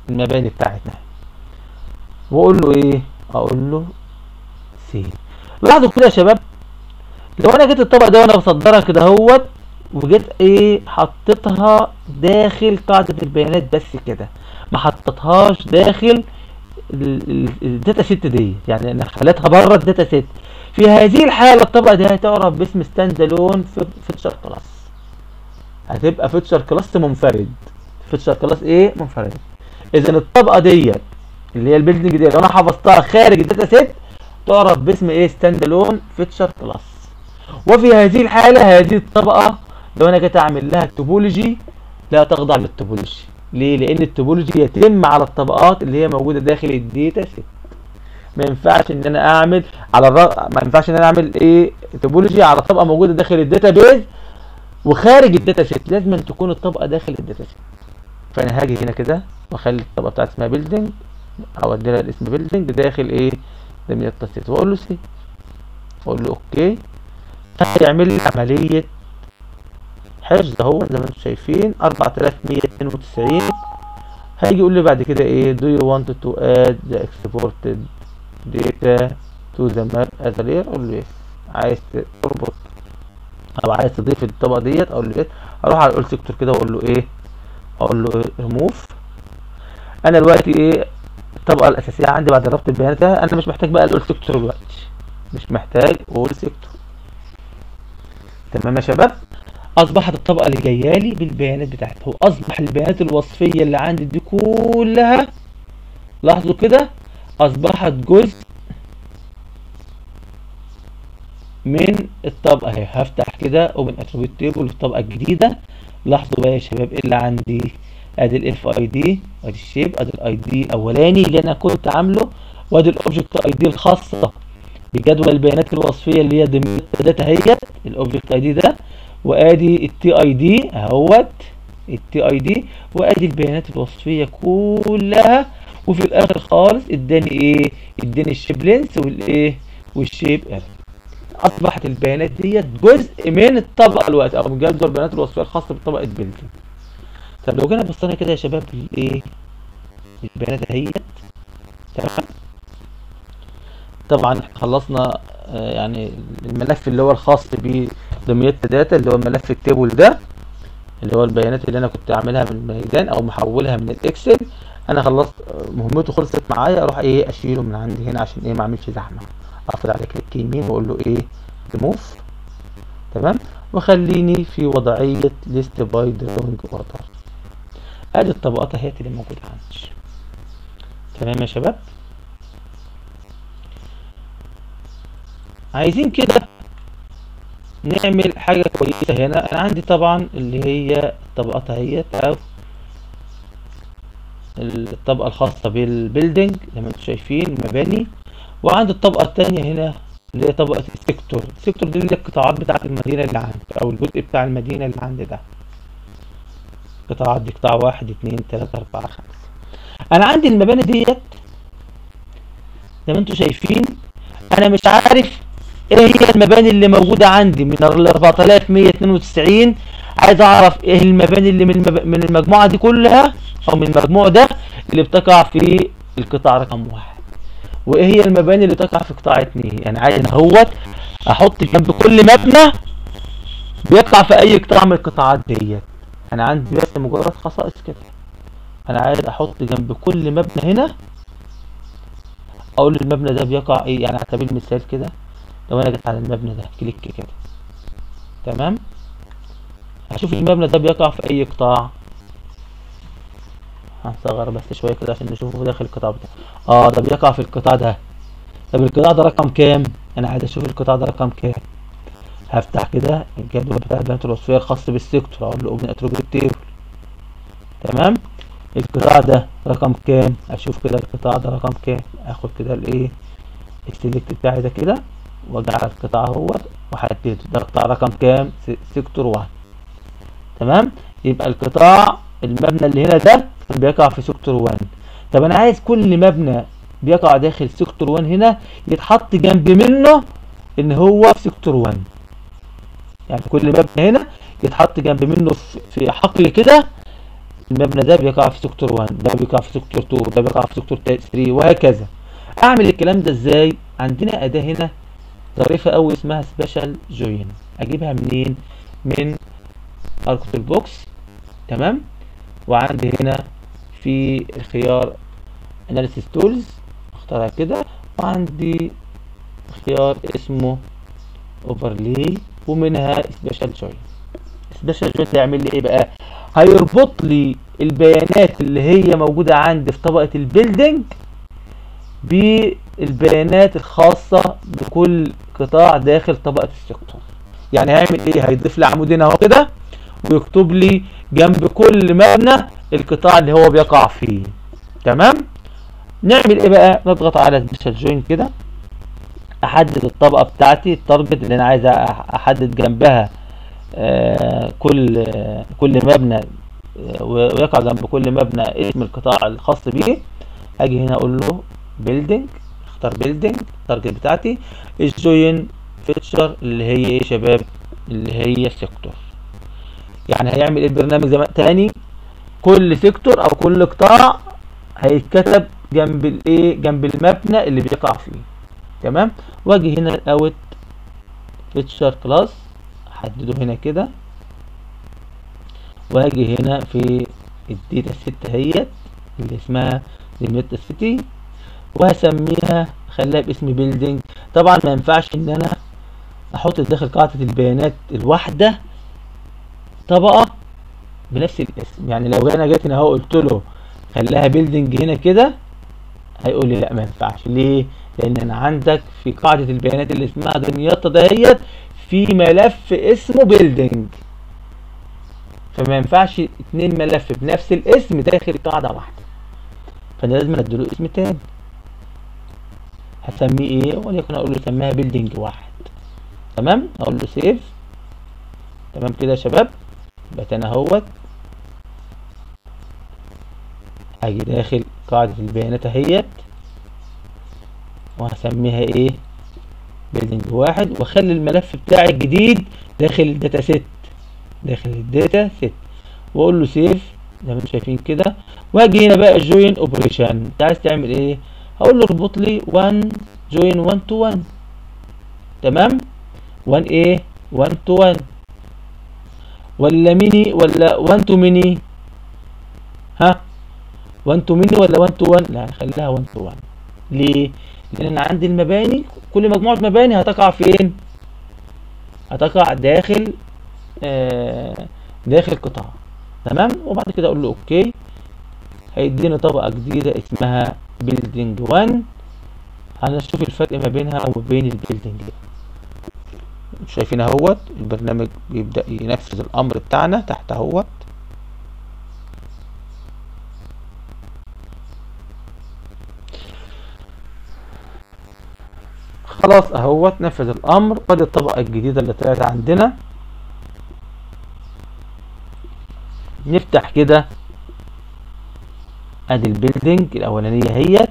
المباني بتاعتنا واقول له ايه اقول له سيف لاحظوا كده يا شباب لو انا جيت الطبق ده وانا بصدرها كده اهوت وجيت ايه حطيتها داخل قاعدة البيانات بس كده ما حطيتهاش داخل ال- ال- الداتا سيت دي يعني انا خليتها بره الداتا سيت في هذه الحالة الطبقة دي هتعرف باسم ستاند الون فيتشر كلاس هتبقى فيتشر كلاس منفرد فيتشر كلاس ايه منفرد اذا الطبقة ديت اللي هي البيلدنج دي لو انا حفظتها خارج الداتا سيت تعرف باسم ايه ستاند الون فيتشر كلاس وفي هذه الحالة هذه الطبقة لو انا جيت اعمل لها توبولوجي لا تخضع للتوبولوجي ليه لان التوبولوجي يتم على الطبقات اللي هي موجودة داخل الداتا سيت ما ينفعش ان انا اعمل على الر... ما ينفعش ان انا اعمل ايه توبولوجي على طبقة موجودة داخل الداتا بيز وخارج الداتا سيت لازم أن تكون الطبقة داخل الداتا سيت فانا هاجي هنا كده واخلي الطبقة بتاعتي اسمها بيلدنج او ادي لها الاسم بيلدنج داخل ايه ضمن التسيت واقول له سي اقول له اوكي هيعمل لي عملية حفظ اهو زي ما انتم شايفين 4192 هيجي يقول لي بعد كده ايه do you want to add the exported data to the map as a layer اقول له yes عايز تربط او عايز تضيف الطبقة ديت اقول له yes اروح على الاول سيكتور كده واقول له ايه اقول له ريموف انا دلوقتي ايه الطبقة الاساسية عندي بعد ربط البيانات ده انا مش محتاج بقى الاول سيكتور دلوقتي مش محتاج اول سيكتور تمام يا شباب اصبحت الطبقه اللي جايه لي بالبيانات بتاعتها واصبح البيانات الوصفيه اللي عندي دي كلها لاحظوا كده اصبحت جزء من الطبقه اهي هفتح كده اوبن اتريبيوت تيبل الطبقه الجديده لاحظوا بقى يا شباب ايه اللي عندي ادي الاف اي دي ادي الشيب ادي الاي دي الاولاني اللي انا كنت عامله وادي الاوبجكت اي دي الخاصه بجدول البيانات الوصفيه اللي هي ضمن داتا اهيت الاوبجكت اي دي ده وادي التي اي دي اهوت التي اي دي وادي البيانات الوصفيه كلها وفي الاخر خالص اداني ايه اداني الشيب لينس والايه والشيب اري اصبحت البيانات ديت جزء من الطبقه الوقت او من جدول البيانات الوصفيه الخاصه بطبقه بيلدينج طب لو جينا بصينا كده يا شباب الايه البيانات اهيت تمام طبعا احنا خلصنا آه، يعني الملف اللي هو الخاص بدميات داتا اللي هو ملف التيبل ده اللي هو البيانات اللي انا كنت عاملها من الميدان او محولها من الاكسل انا خلصت آه، مهمته خلصت معايا اروح ايه اشيله من عندي هنا عشان ايه ما اعملش زحمه اقفل على كليك يمين واقول له ايه ريموف تمام وخليني في وضعيه ليست باي دروينج اوردر ادي الطبقات اهي اللي موجوده عندي تمام يا شباب عايزين كده نعمل حاجة كويسة هنا أنا عندي طبعا اللي هي الطبقات اهيت أو الطبقة الخاصة بالبيلدينج زي ما انتم شايفين المباني وعندي الطبقة التانية هنا اللي هي طبقة السيكتور السيكتور دي اللي هي القطاعات بتاعة المدينة اللي عندي أو الجزء بتاع المدينة اللي عندي ده قطاعات دي قطاع واحد اتنين تلاتة أربعة خمسة أنا عندي المباني ديت زي ما انتم شايفين أنا مش عارف ايه هي المباني اللي موجودة عندي من ال 4192 عايز اعرف ايه المباني اللي من المب... من المجموعة دي كلها او من المجموع ده اللي بتقع في القطاع رقم واحد وايه هي المباني اللي تقع في قطاع اتنين يعني عايز أنا اهوت احط جنب كل مبنى بيقع في اي قطاع من القطاعات ديت انا عندي بس مجرد خصائص كده انا عايز احط جنب كل مبنى هنا اقول المبنى ده بيقع ايه يعني على سبيل المثال كده لو انا جيت على المبنى ده كليك كده تمام هشوف المبنى ده بيقع في اي قطاع هنصغر بس شويه كده عشان نشوفه داخل القطاع بتاعه اه ده بيقع في القطاع ده طب القطاع ده رقم كام انا عايز اشوف القطاع ده رقم كام هفتح كده الجدول بتاع البيانات الوصفيه الخاص بالسيكتور اقول له اوبن اتروبيت تيبل تمام القطاع ده رقم كام اشوف كده القطاع ده رقم كام اخد كده الايه السيلكت بتاعي ده كده واجي على القطاع اهوت واحدده ده قطاع رقم كام سيكتور 1 تمام يبقى القطاع المبنى اللي هنا ده كان بيقع في سيكتور 1 طب انا عايز كل مبنى بيقع داخل سيكتور 1 هنا يتحط جنب منه ان هو في سيكتور 1 يعني كل مبنى هنا يتحط جنب منه في- في حقل كده المبنى ده بيقع في سيكتور 1 ده بيقع في سيكتور 2 ده بيقع في سيكتور 3 وهكذا اعمل الكلام ده ازاي عندنا اداة هنا ظريفة قوي اسمها سبيشال جوين اجيبها منين من اركوت البوكس تمام وعندي هنا في الخيار اناليسيس تولز اختارها كده وعندي خيار اسمه اوفرلي ومنها سبيشال جوين سبيشال جوين هيعمل لي ايه بقى هيربط لي البيانات اللي هي موجودة عندي في طبقة البيلدينج بالبيانات الخاصة بكل قطاع داخل طبقة السيكتور يعني هيعمل ايه هيضيف لي عمودين اهو كده ويكتب لي جنب كل مبنى القطاع اللي هو بيقع فيه تمام نعمل ايه بقى نضغط على سبيشال جوين كده احدد الطبقة بتاعتي التارجت اللي انا عايز احدد جنبها آه كل آه كل مبنى آه ويقع جنب كل مبنى اسم القطاع الخاص بيه اجي هنا اقول له بيلدينج اختار بيلدينج التارجت بتاعتي الجوين فيتشر اللي هي ايه يا شباب اللي هي سيكتور يعني هيعمل ايه البرنامج زي ما تاني كل سيكتور او كل قطاع هيتكتب جنب الايه جنب المبنى اللي بيقع فيه تمام واجي هنا الاوت فيتشر كلاس احدده هنا كده واجي هنا في الداتا سيت اهيت اللي اسمها الميتا سيتي وهسميها خليها باسم بيلدينج طبعا ما ينفعش ان انا احط داخل قاعده البيانات الواحده طبقه بنفس الاسم يعني لو انا جيت هنا اهو قلت له خليها بيلدينج هنا كده هيقول لي لا ما ينفعش ليه لان انا عندك في قاعده البيانات اللي اسمها دنياطه دهيت في ملف اسمه بيلدينج فما ينفعش اتنين ملف بنفس الاسم داخل قاعده واحده فانا لازم اديله اسم تاني هسميه ايه وليكن اقول له سميها بيلدينج واحد تمام اقول له سيف تمام كده يا شباب بقيت انا اهوت هاجي داخل قاعدة البيانات اهيت وهسميها ايه بيلدينج واحد واخلي الملف بتاعي الجديد داخل الداتا سيت داخل الداتا سيت واقول له سيف زي ما انتم شايفين كده واجي هنا بقى جوين اوبريشن انت عايز تعمل ايه هقول له اربط لي 1 جوين 1 تو 1 تمام 1 ايه 1 تو 1 ولا ميني ولا 1 تو ميني ها 1 تو ميني ولا 1 تو 1 لا خليها 1 تو 1 ليه لان انا عندي المباني كل مجموعه مباني هتقع فين هتقع داخل آه داخل قطاع تمام وبعد كده اقول له اوكي هيديني طبقه جديده اسمها بيلدينج 1 هنشوف الفرق ما بينها وما بين البيلدينج شايفين اهوت البرنامج بيبدأ ينفذ الامر بتاعنا تحت اهوت خلاص اهوت نفذ الامر ودي الطبقة الجديدة اللي طلعت عندنا نفتح كده ادي البيلدينج الاولانية هيت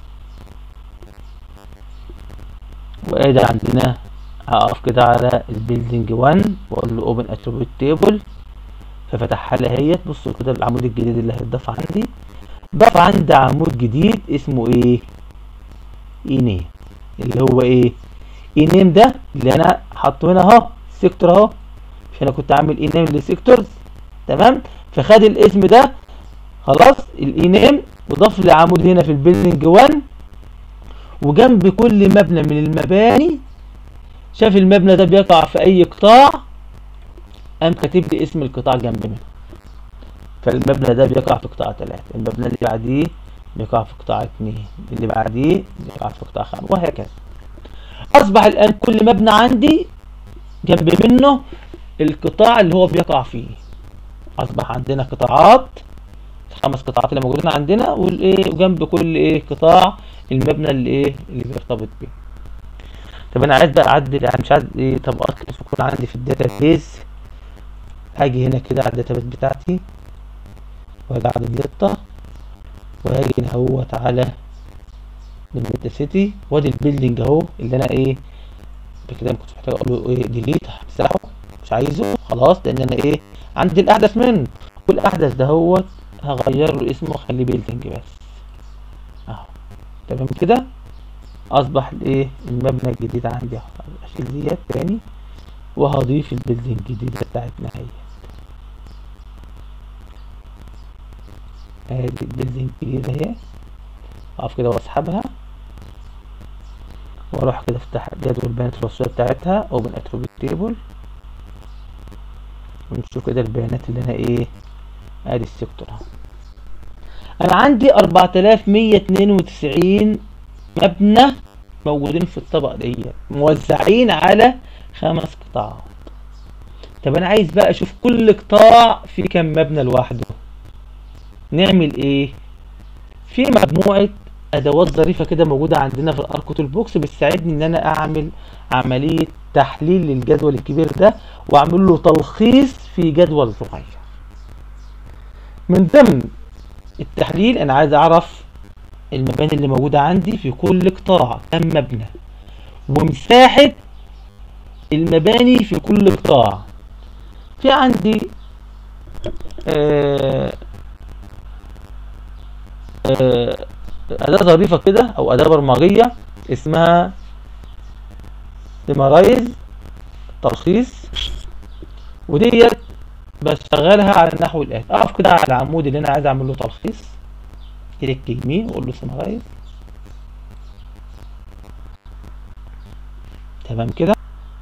وادي عندنا هقف كده على البيلدينج 1 واقول له اوبن اتريبيوت تيبل ففتحها لي اهيت بصوا كده العمود الجديد اللي هيتضاف عندي ضاف عندي عمود جديد اسمه ايه اي نيم اللي هو ايه اي نيم ده اللي انا حاطه هنا اهو سيكتور اهو مش انا كنت عامل اي نيم للسيكتورز تمام فخد الاسم ده خلاص الاي نيم وضاف لي عمود هنا في البيلدينج 1 وجنب كل مبنى من المباني شاف المبنى ده بيقع في اي قطاع قام كاتب لي اسم القطاع جنب منه فالمبنى ده بيقع في قطاع ثلاثة المبنى اللي بعديه بيقع في قطاع اثنين اللي بعديه بيقع في قطاع خمسة وهكذا اصبح الان كل مبنى عندي جنب منه القطاع اللي هو بيقع فيه اصبح عندنا قطاعات خمس قطاعات اللي موجودين عندنا والايه وجنب كل ايه قطاع المبنى اللي ايه اللي بيرتبط بيه طب انا عايز بقى اعدل يعني مش عايز ايه طبقات تكون عندي في الداتا بيز هاجي هنا كده على الداتا بيز بتاعتي وهاجي على الداتا وهاجي هنا اهوت على الميتا سيتي وادي البيلدينج اهو اللي انا ايه كده كنت محتاج اقول له ايه ديليت همسحه مش عايزه خلاص لان انا ايه عندي الاحدث منه والاحدث ده هوت هغير له اسمه واخليه بيلدينج بس اهو تمام كده اصبح الايه المبنى الجديد عندي اهو اشيل ديت تاني وهضيف البيلدينج الجديدة بتاعتنا اهي ادي البيلدينج الجديدة اهي اقف كده واسحبها واروح كده افتح جدول البيانات الوصفية بتاعتها اوبن اتروبيك تيبل ونشوف كده البيانات اللي انا ايه ادي السيكتور اهو انا عندي 4192 مبنى موجودين في الطبقة دي موزعين على خمس قطاعات طب انا عايز بقى اشوف كل قطاع فيه كام مبنى لوحده نعمل ايه في مجموعة ادوات ظريفة كده موجودة عندنا في الاركوتول بوكس بتساعدني ان انا اعمل عملية تحليل للجدول الكبير ده واعمل له تلخيص في جدول صغير من ضمن التحليل انا عايز اعرف المباني اللي موجودة عندي في كل قطاع كم مبنى ومساحة المباني في كل قطاع في عندي آه آه أداة ظريفة كده أو أداة برمجية اسمها سمرايز تلخيص وديت بشغلها على النحو الآتي أقف كده على العمود اللي أنا عايز أعمل له تلخيص كليك يمين وأقول له سمرايز تمام كده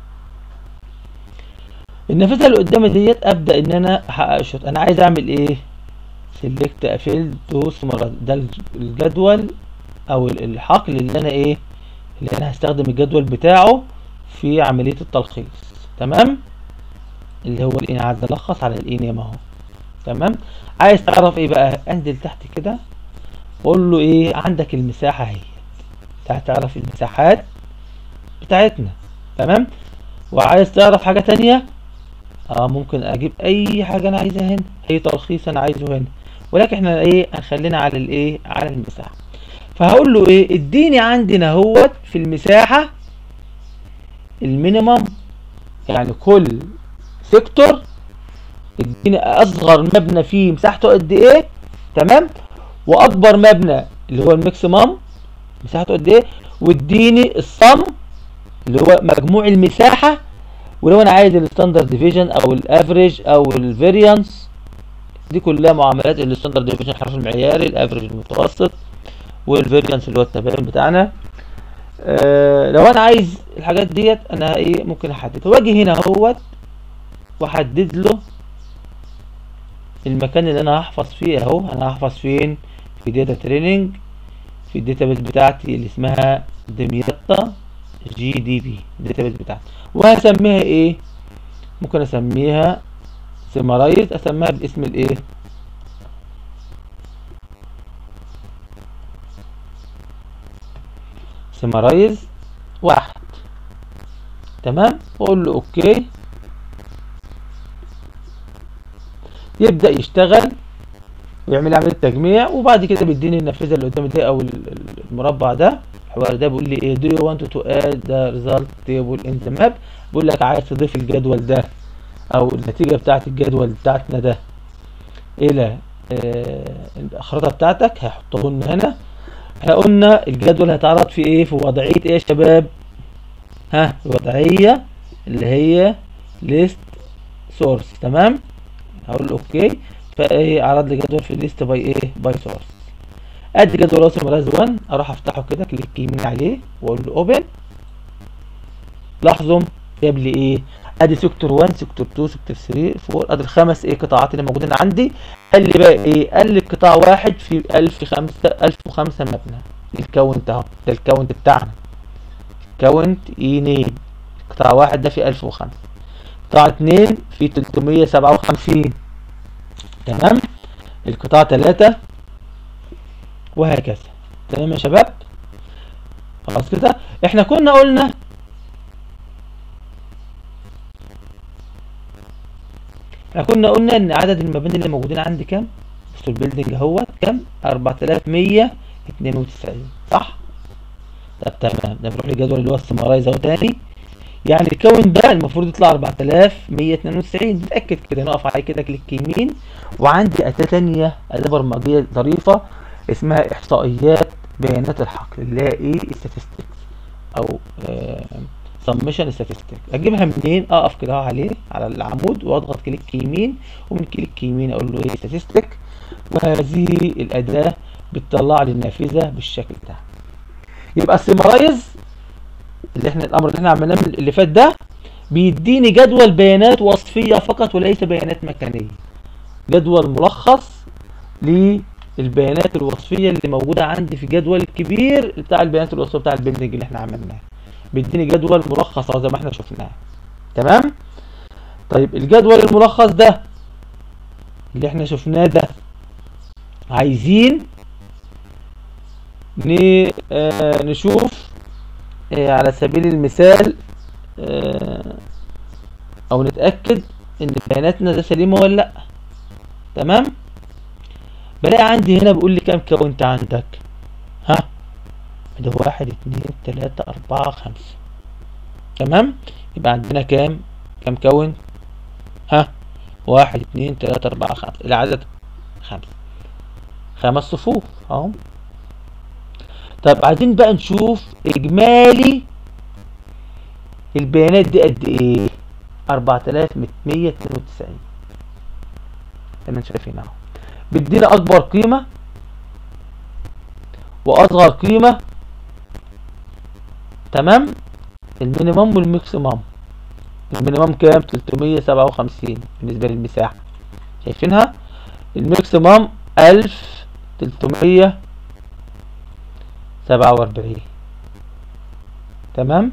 النافذة اللي قدامي ديت أبدأ إن أنا أحقق شوط أنا عايز أعمل إيه سيلكت أفيل تو سمرايز ده الجدول أو الحقل اللي أنا إيه اللي أنا هستخدم الجدول بتاعه في عملية التلخيص تمام اللي هو الإن عايز ألخص على الإن اهو تمام عايز تعرف إيه بقى أنزل تحت كده وأقول له إيه عندك المساحة اهي تعرف المساحات بتاعتنا تمام وعايز تعرف حاجة تانية اه ممكن اجيب اي حاجة انا عايزها هنا اي تلخيص انا عايزه هنا ولكن احنا ايه هنخلينا على الايه على المساحة فهقول له ايه اديني عندنا اهوت في المساحة المينيمم يعني كل سيكتور اديني اصغر مبنى فيه مساحته قد ايه تمام واكبر مبنى اللي هو الماكسيمم مساحته قد ايه واديني الصم اللي هو مجموع المساحة ولو انا عايز الستاندرد ديفيجن او الافريج او الفاريانس دي كلها معاملات الستاندرد ديفيجن الحرف المعياري الافريج المتوسط والفاريانس اللي هو التباين بتاعنا آه لو انا عايز الحاجات ديت انا ايه ممكن احددها واجي هنا اهوت واحدد له المكان اللي انا هحفظ فيه اهو انا هحفظ فين في داتا تريننج في الداتابيس بتاعتي اللي اسمها دمياطة جي دي بي الداتابيس بتاعتي وهسميها ايه ممكن اسميها سمرايز اسميها باسم الايه سمرايز واحد تمام واقول له اوكي يبدأ يشتغل ويعمل عملية تجميع وبعد كده بيديني النافذة اللي قدامي دي او المربع ده الحوار ده بيقول لي ايه do you want to add the result table in the map بيقول لك عايز تضيف الجدول ده او النتيجة بتاعت الجدول بتاعتنا ده الى آه الخريطة بتاعتك هيحطه لنا هنا احنا قلنا الجدول هيتعرض في ايه في وضعية ايه يا شباب ها الوضعية اللي هي list source تمام هقول اوكي فايه عرض لي جدول في الليست باي ايه باي سورس ادي جدول راسم راز 1 اروح افتحه كده كليك يمين عليه واقول له اوبن لاحظوا جاب لي ايه ادي سيكتور 1 سيكتور 2 سيكتور 3 4 ادي الخمس ايه قطاعات اللي موجودين عندي قال لي بقى ايه قال لي قطاع واحد في 1005 1005 مبنى الكاونت اهو ده الكاونت بتاعنا كاونت اي نيم قطاع واحد ده في 1005 قطاع 2 في 357 تمام القطاع 3 وهكذا تمام يا شباب خلاص كده احنا كنا قلنا احنا كنا قلنا ان عدد المباني اللي موجودين عندي كام بصوا البيلدنج اهوت كام 4192 صح طب تمام ده بنروح للجدول اللي هو السمرايز اهو تاني يعني الكون ده المفروض يطلع 4192 نتأكد كده نقف عليه كده كليك يمين وعندي أداة تانية أداة برمجية ظريفة اسمها إحصائيات بيانات الحقل اللي هي إيه statistics أو سمشن statistics أجيبها منين أقف كده عليه على العمود وأضغط كليك يمين ومن كليك يمين أقول له إيه statistic وهذه الأداة بتطلع لي النافذة بالشكل ده يبقى السمرايز اللي احنا الامر اللي احنا عملناه من اللي فات ده بيديني جدول بيانات وصفيه فقط وليس بيانات مكانيه جدول ملخص للبيانات الوصفيه اللي موجوده عندي في الجدول الكبير بتاع البيانات الوصفيه بتاع البيلدنج اللي احنا عملناه بيديني جدول ملخص زي ما احنا شفناه تمام طيب الجدول الملخص ده اللي احنا شفناه ده عايزين نشوف على سبيل المثال او نتأكد ان بياناتنا ده سليمة ولا لا تمام بلاقي عندي هنا بيقول لي كام كونت عندك ها ده واحد اتنين تلاتة اربعة خمسة تمام يبقى عندنا كام كام كون ها واحد اتنين تلاتة اربعة خمسة العدد خمسة خمس صفوف اهو طب عايزين بقى نشوف اجمالي البيانات دي قد ايه 4192 زي ما انتم شايفين اهو بيدينا اكبر قيمه واصغر قيمه تمام المينيمم والماكسيمم المينيمم كام 357 بالنسبه للمساحه شايفينها الماكسيمم 1300 سبعة واربعين تمام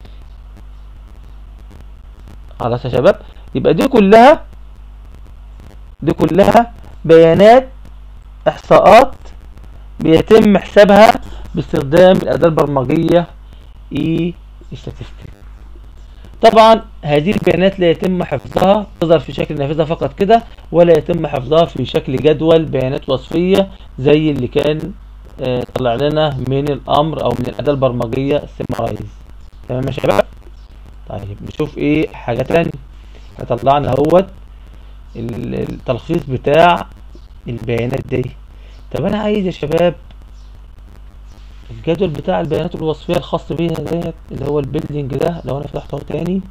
خلاص يا شباب يبقى دي كلها دي كلها بيانات احصاءات بيتم حسابها باستخدام الاداة البرمجية اي statistics طبعا هذه البيانات لا يتم حفظها تظهر في شكل نافذة فقط كده ولا يتم حفظها في شكل جدول بيانات وصفية زي اللي كان طلع لنا من الامر او من الاداه البرمجيه سمرايز تمام يا شباب طيب نشوف ايه حاجه تانية طلعنا اهوت التلخيص بتاع البيانات دي طب انا عايز يا شباب الجدول بتاع البيانات الوصفيه الخاص بيها ديت اللي هو البيلدينج ده لو انا فتحته تاني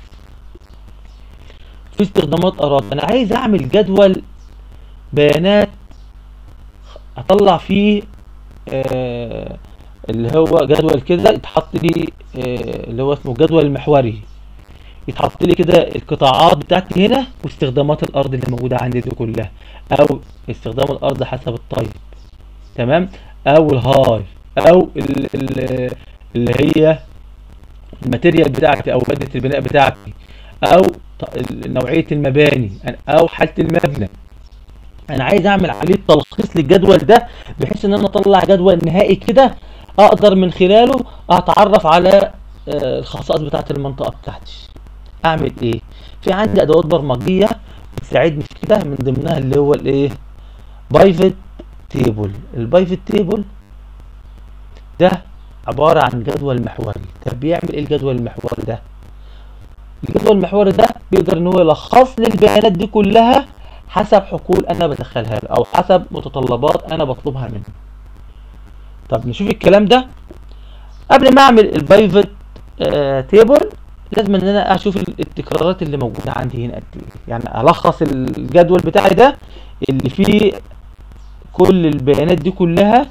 في استخدامات اراضي انا عايز اعمل جدول بيانات اطلع فيه آه اللي هو جدول كده يتحط لي آه اللي هو اسمه الجدول المحوري يتحط لي كده القطاعات بتاعتي هنا واستخدامات الارض اللي موجوده عندي دي كلها او استخدام الارض حسب الطيب تمام او الهاي او ال ال اللي هي الماتيريال بتاعتي او ماده البناء بتاعتي او نوعيه المباني او حاله المبنى انا عايز اعمل عمليه تلخيص للجدول ده بحيث ان انا اطلع جدول نهائي كده اقدر من خلاله اتعرف على الخصائص بتاعه المنطقه بتاعتي اعمل ايه في عندي ادوات برمجيه بتساعدني في كده من ضمنها اللي هو الايه بايفت تيبل البايفت تيبل ده عباره عن جدول محوري طب بيعمل ايه الجدول المحوري ده الجدول المحوري ده بيقدر ان هو يلخص لي البيانات دي كلها حسب حقول انا بدخلها له او حسب متطلبات انا بطلبها منه طب نشوف الكلام ده قبل ما اعمل البايفت آه تيبل لازم ان انا اشوف التكرارات اللي موجوده عندي هنا قد ايه يعني الخص الجدول بتاعي ده اللي فيه كل البيانات دي كلها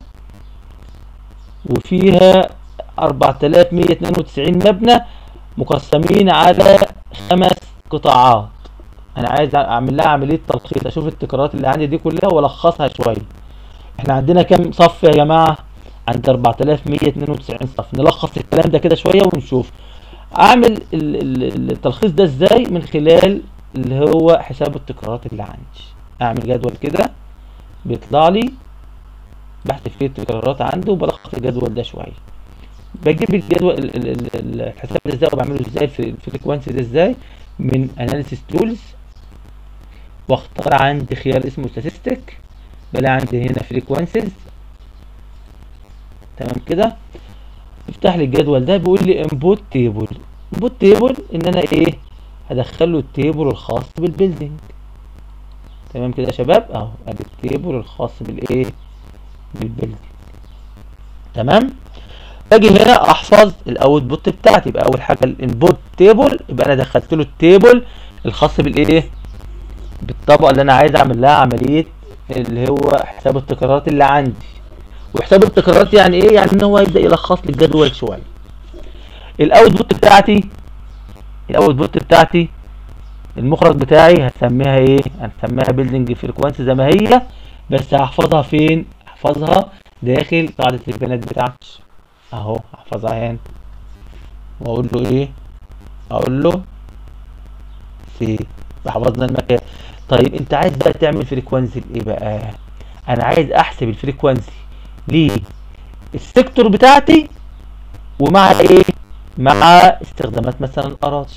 وفيها 4192 مبنى مقسمين على خمس قطاعات انا عايز اعمل لها عمليه تلخيص اشوف التكرارات اللي عندي دي كلها والخصها شويه احنا عندنا كام صف يا جماعه عند 4192 صف نلخص الكلام ده كده شويه ونشوف اعمل التلخيص ده ازاي من خلال اللي هو حساب التكرارات اللي عندي اعمل جدول كده بيطلع لي بحث فيه التكرارات عنده وبلخص الجدول ده شويه بجيب الجدول الحساب ده ازاي وبعمله ازاي في الفريكوانسي ده ازاي من اناليسيس تولز واختار عندي خيار اسمه statistic بلاقي عندي هنا frequencies تمام كده يفتح لي الجدول ده بيقول لي input table الانبوت تيبل ان انا ايه هدخل له التيبل الخاص بالبيلدينج تمام كده يا شباب اهو ادي التيبل الخاص بالايه بالبيلدينج تمام باجي هنا احفظ الاوتبوت بتاعتي يبقى اول حاجه الانبوت تيبل يبقى انا دخلت له التيبل الخاص بالايه بالطبقه اللي انا عايز اعمل لها عمليه اللي هو حساب التكرارات اللي عندي وحساب التكرارات يعني ايه يعني ان هو يبدا يلخص لي الجدول شويه الاوتبوت بتاعتي الاوتبوت بتاعتي المخرج بتاعي هسميها ايه هنسميها بيلدينج فريكوانسي زي ما هي بس هحفظها فين احفظها داخل قاعده البيانات بتاعتي اهو احفظها هنا واقول له ايه اقول له سي حفظنا المكان طيب انت عايز بقى تعمل فريكوانسي لايه بقى انا عايز احسب الفريكوانسي للسيكتور بتاعتي ومع ايه مع استخدامات مثلا الاراضي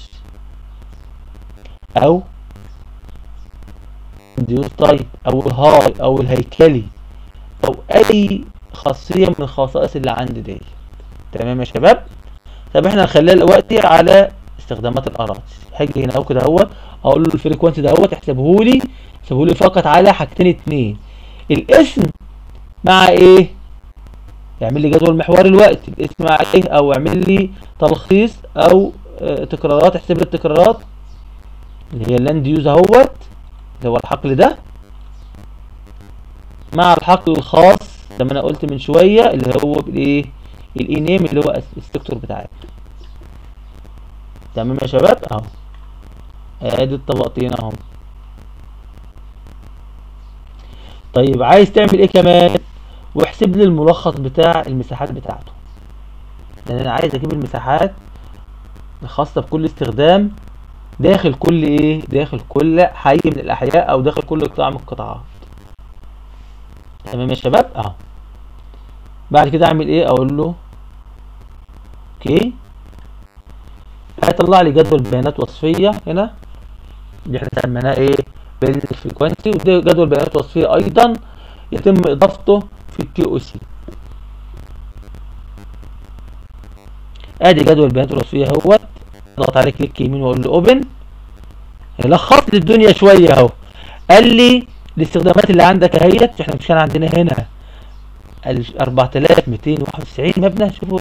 او ديوز تايب او الهاي او الهيكلي او اي خاصيه من الخصائص اللي عندي دي تمام يا شباب طب احنا هنخليها دلوقتي على استخدامات الاراضي هاجي هنا اهو كده اهوت اقول له الفريكوانسي دهوت احسبه لي احسبه لي فقط على حاجتين اتنين الاسم مع ايه يعمل لي جدول محوري الوقت الاسم مع ايه او اعمل لي تلخيص او اه تكرارات احسب لي التكرارات اللي هي اللاند يوز اهوت اللي هو الحقل ده مع الحقل الخاص زي ما انا قلت من شويه اللي هو بالايه الاي نيم اللي هو السيكتور بتاعي تمام يا شباب اهو ادي الطبقتين اهم طيب عايز تعمل ايه كمان واحسب لي الملخص بتاع المساحات بتاعته لان انا عايز اجيب المساحات الخاصة بكل استخدام داخل كل ايه داخل كل حي من الاحياء او داخل كل قطاع من القطاعات تمام يا شباب اهو بعد كده اعمل ايه اقول له اوكي هيطلع لي جدول بيانات وصفيه هنا اللي احنا سميناه ايه بالفريكوانسي وده جدول بيانات وصفيه ايضا يتم اضافته في الكي او سي ادي جدول البيانات الوصفيه اهوت اضغط عليه كليك يمين واقول له اوبن هيلخص لي الدنيا شويه اهو قال لي الاستخدامات اللي عندك اهيت احنا مش كان عندنا هنا 4291 مبنى شوفوا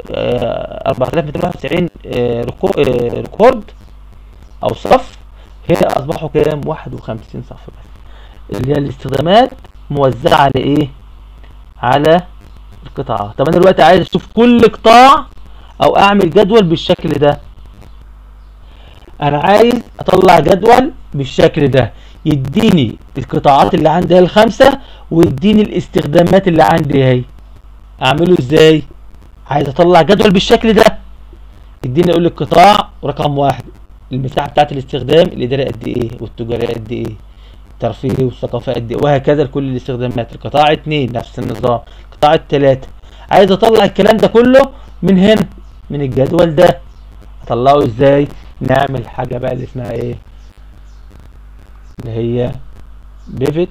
4291 ريكورد او صف هنا اصبحوا كام 51 صف بس اللي هي الاستخدامات موزعه على ايه على القطاعات طب انا دلوقتي عايز اشوف كل قطاع او اعمل جدول بالشكل ده انا عايز اطلع جدول بالشكل ده يديني القطاعات اللي عندي الخمسة ويديني الاستخدامات اللي عندي اهي اعمله ازاي عايز اطلع جدول بالشكل ده يديني يقول لي القطاع رقم واحد المساحة بتاعت الاستخدام الإداري قد ايه والتجارية قد ايه الترفيهي والثقافة قد ايه وهكذا لكل الاستخدامات القطاع اتنين نفس النظام القطاع التلاتة عايز اطلع الكلام ده كله من هنا من الجدول ده اطلعه ازاي نعمل حاجة بقى اللي اسمها ايه اللي هي بيفت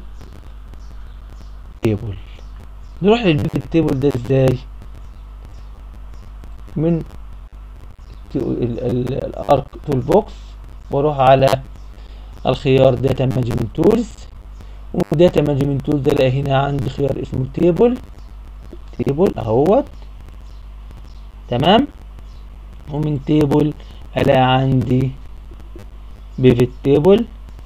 تيبل نروح للبيفت تيبل ده ازاي من الارك تول بوكس واروح على الخيار داتا مانجمنت تولز ومن داتا مانجمنت تولز الاقي هنا عندي خيار اسمه تيبل تيبل اهوت تمام ومن تيبل الاقي عندي بيفت تيبل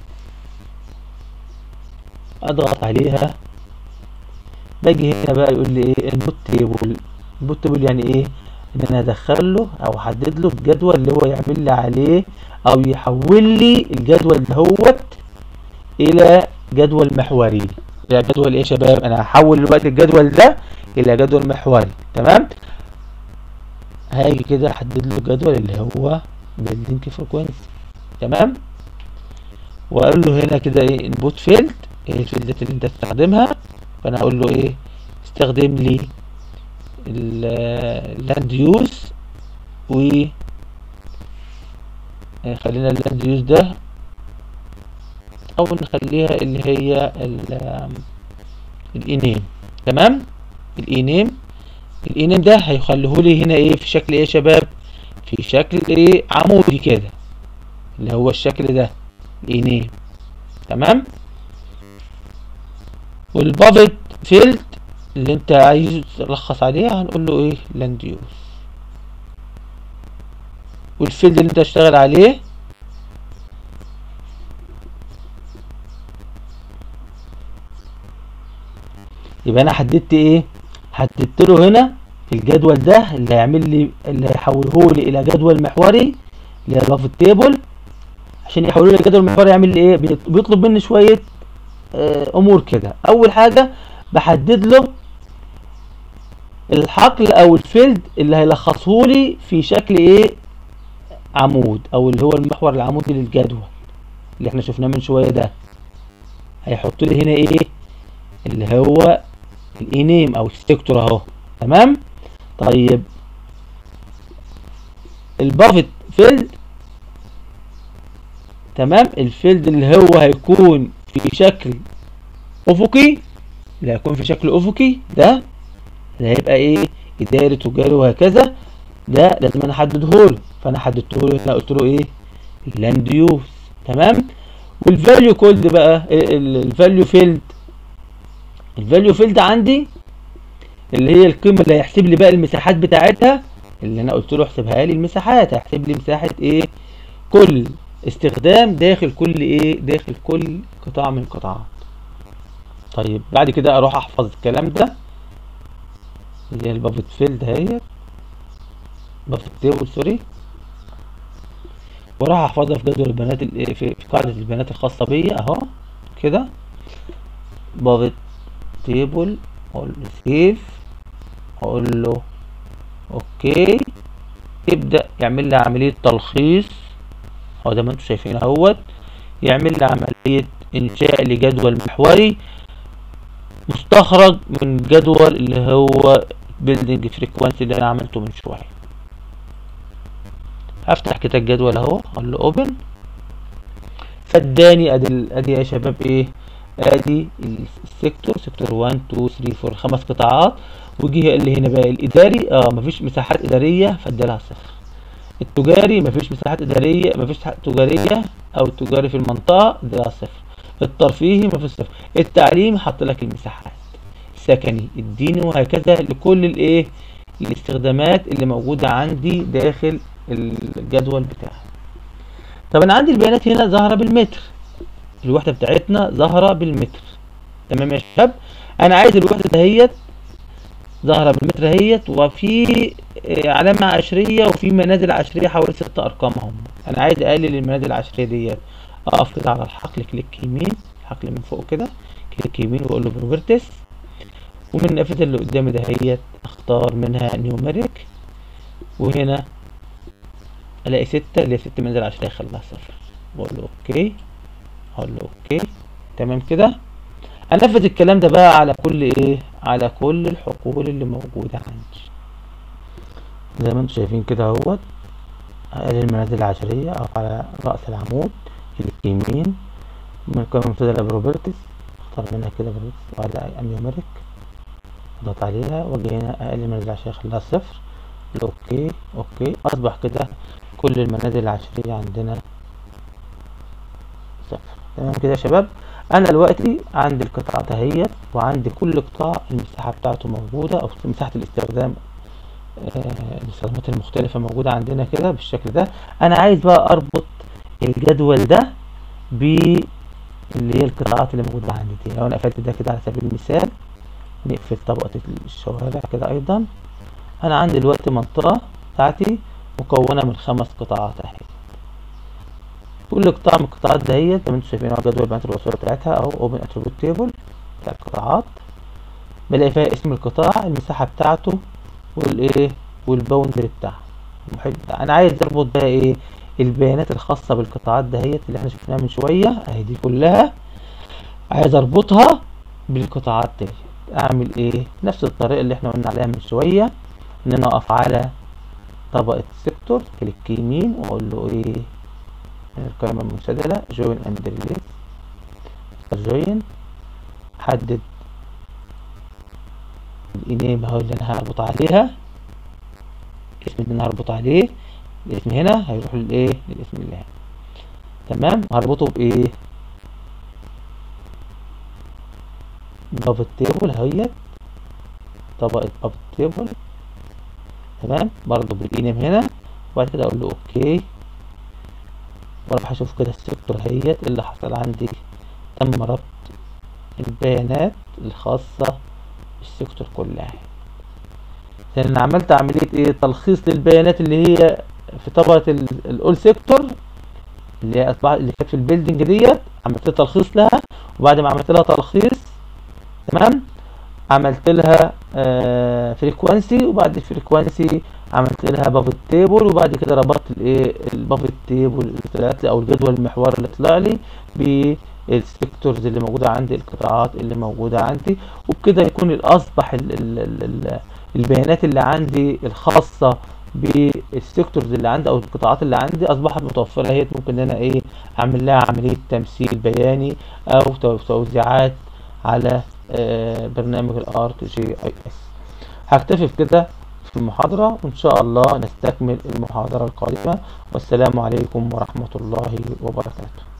اضغط عليها باجي هنا بقى يقول لي ايه البوت تيبل البوت تيبل يعني ايه ان انا ادخل له او احدد له الجدول اللي هو يعمل لي عليه او يحول لي الجدول دهوت الى جدول محوري الى جدول ايه يا شباب انا هحول دلوقتي الجدول ده الى جدول محوري تمام هاجي كده احدد له الجدول اللي هو بيلدينج فريكوينسي تمام واقول له هنا كده ايه انبوت فيلد ايه الفيلدات اللي انت تستخدمها فانا اقول له ايه استخدم لي اللاند يوز و خلينا اللاند يوز ده او نخليها اللي هي الاي نيم تمام الاي نيم الاي نيم ده هيخليه لي هنا ايه في شكل ايه يا شباب في في شكل ايه عمودي كده اللي هو الشكل ده الاينيم تمام والبافت فيلد اللي انت عايز تلخص عليها هنقول له ايه لاند يوز والفيلد اللي انت هتشتغل عليه يبقى انا حددت ايه حددت له هنا الجدول ده اللي هيعمل لي اللي هيحوله لي الى جدول محوري اللي هي البافت تيبل عشان يحوله لي جدول محوري يعمل لي ايه بيطلب مني شويه آه، امور كده اول حاجه بحدد له الحقل او الفيلد اللي هيلخصه لي في شكل ايه عمود او اللي هو المحور العمودي للجدول اللي احنا شفناه من شويه ده هيحط لي هنا ايه اللي هو الاينيم او السيكتور اهو تمام طيب البافت فيلد تمام الفيلد اللي هو هيكون في شكل افقي اللي هيكون في شكل افقي ده اللي هيبقى ايه اداري تجاري وهكذا ده لازم انا احدده له فانا حددته له هنا قلت له ايه لاند يوز تمام والفاليو كولد بقى الفاليو فيلد الفاليو فيلد عندي اللي هي القيمه اللي هيحسب لي بقى المساحات بتاعتها اللي انا قلت له احسبها لي المساحات هيحسب لي مساحه ايه كل استخدام داخل كل ايه داخل كل قطاع من القطاعات طيب بعد كده اروح احفظ الكلام ده اللي هي البافت فيلد اهيت بافت تيبل سوري وراح احفظها في جدول البيانات ال- في في قاعدة البيانات الخاصة بيا اهو كده بافت تيبل اقول له سيف اقول له اوكي يبدأ يعمل لي عملية تلخيص اهو زي ما انتم شايفين اهوت يعمل لي عملية انشاء لجدول محوري مستخرج من جدول اللي هو بيلدينج فريكوانسي اللي انا عملته من شوية هفتح كده الجدول اهو اقول له اوبن فاداني ادي ال- ادي يا شباب ايه ادي السيكتور سيكتور 1 2 3 4 خمس قطاعات وجي قال لي هنا بقى الاداري اه مفيش مساحات اداريه فادالها صفر التجاري مفيش مساحات اداريه مفيش مساحات تجاريه او التجاري في المنطقه ادالها صفر الترفيهي مفيش صفر التعليم حط لك المساحات السكني الديني وهكذا لكل الايه الاستخدامات اللي موجوده عندي داخل الجدول بتاعي طب انا عندي البيانات هنا ظاهره بالمتر الوحده بتاعتنا ظاهره بالمتر تمام يا شباب انا عايز الوحده دهيت ظاهره بالمتر اهيت وفي آه، علامه عشريه وفي منازل عشريه حوالي ست ارقام هم انا عايز اقلل المنازل العشريه ديت اقف كده على الحقل كليك يمين الحقل من فوق كده كليك يمين واقول له بروبرتس ومن النافذه اللي قدامي دهيت اختار منها نيوميريك وهنا الاقي ستة اللي هي ست منازل عشرية اخليها صفر بقول له اوكي اقول له اوكي تمام كده انفذ الكلام ده بقى على كل ايه على كل الحقول اللي موجودة عندي زي ما انتم شايفين كده اهوت اقلل المنازل العشرية اقف على رأس العمود كليك يمين من قائمة مبتدأ بروبرتس اختار منها كده بروبرتس وعلى اميوميريك اضغط عليها واجي هنا اقلل المنازل العشرية اخليها صفر أقول اوكي اوكي اصبح كده كل المنازل العشرية عندنا صفر تمام كده يا شباب انا دلوقتي عندي القطعة دهيت وعندي كل قطاع المساحة بتاعته موجودة او مساحة الاستخدام آه، الاستخدامات المختلفة موجودة عندنا كده بالشكل ده انا عايز بقى اربط الجدول ده ب اللي هي القطاعات اللي موجودة عندي دي لو انا قفلت ده كده على سبيل المثال نقفل طبقة الشوارع كده ايضا انا عندي دلوقتي منطقة بتاعتي مكونة من خمس قطاعات اهي كل قطاع من القطاعات دهيت زي ما انتم شايفين اهو جدول البيانات الوصولية بتاعتها اهو اوبن اتريبيوت تيبل بتاع القطاعات بلاقي فيها اسم القطاع المساحة بتاعته والايه والباوندري بتاعها المحيط بتاعها انا عايز اربط بقى ايه البيانات الخاصة بالقطاعات دهيت اللي احنا شفناها من شوية اهي دي كلها عايز اربطها بالقطاعات ديت اعمل ايه نفس الطريقة اللي احنا قلنا عليها من شوية ان انا اقف على طبقة سيكتور كليك يمين واقول له ايه من القائمة المنسدلة جوين اند ريليز جوين حدد الاينيم اهو اللي انا هربط عليها اسم اللي انا هربط عليه الاسم هنا هيروح للايه للاسم اللي هنا تمام هربطه بايه بابت تيبل اهيت طبقة بابت تيبل تمام برضو بالانم هنا وبعد كده اقول له اوكي واروح اشوف كده السيكتور اهيت اللي حصل عندي تم ربط البيانات الخاصة بالسيكتور كلها لان عملت عملية ايه تلخيص للبيانات اللي هي في طبقة الاول سيكتور اللي هي أطبع اللي كانت في البيلدنج ديت عملت لها تلخيص لها وبعد ما عملت لها تلخيص تمام عملت لها آه فريكوانسي وبعد الفريكوانسي عملت لها بافت تيبل وبعد كده ربطت الايه البافت تيبل اللي طلعت لي او الجدول المحور اللي طلع لي بالسيكتورز اللي موجوده عندي القطاعات اللي موجوده عندي وبكده يكون اصبح ال ال ال ال البيانات اللي عندي الخاصه بالسيكتورز اللي عندي او القطاعات اللي عندي اصبحت متوفره هي ممكن ان انا ايه اعمل لها عمليه تمثيل بياني او توزيعات على آه برنامج الارت جي اي اس هكتفي بكده في المحاضرة وإن شاء الله نستكمل المحاضرة القادمة والسلام عليكم ورحمة الله وبركاته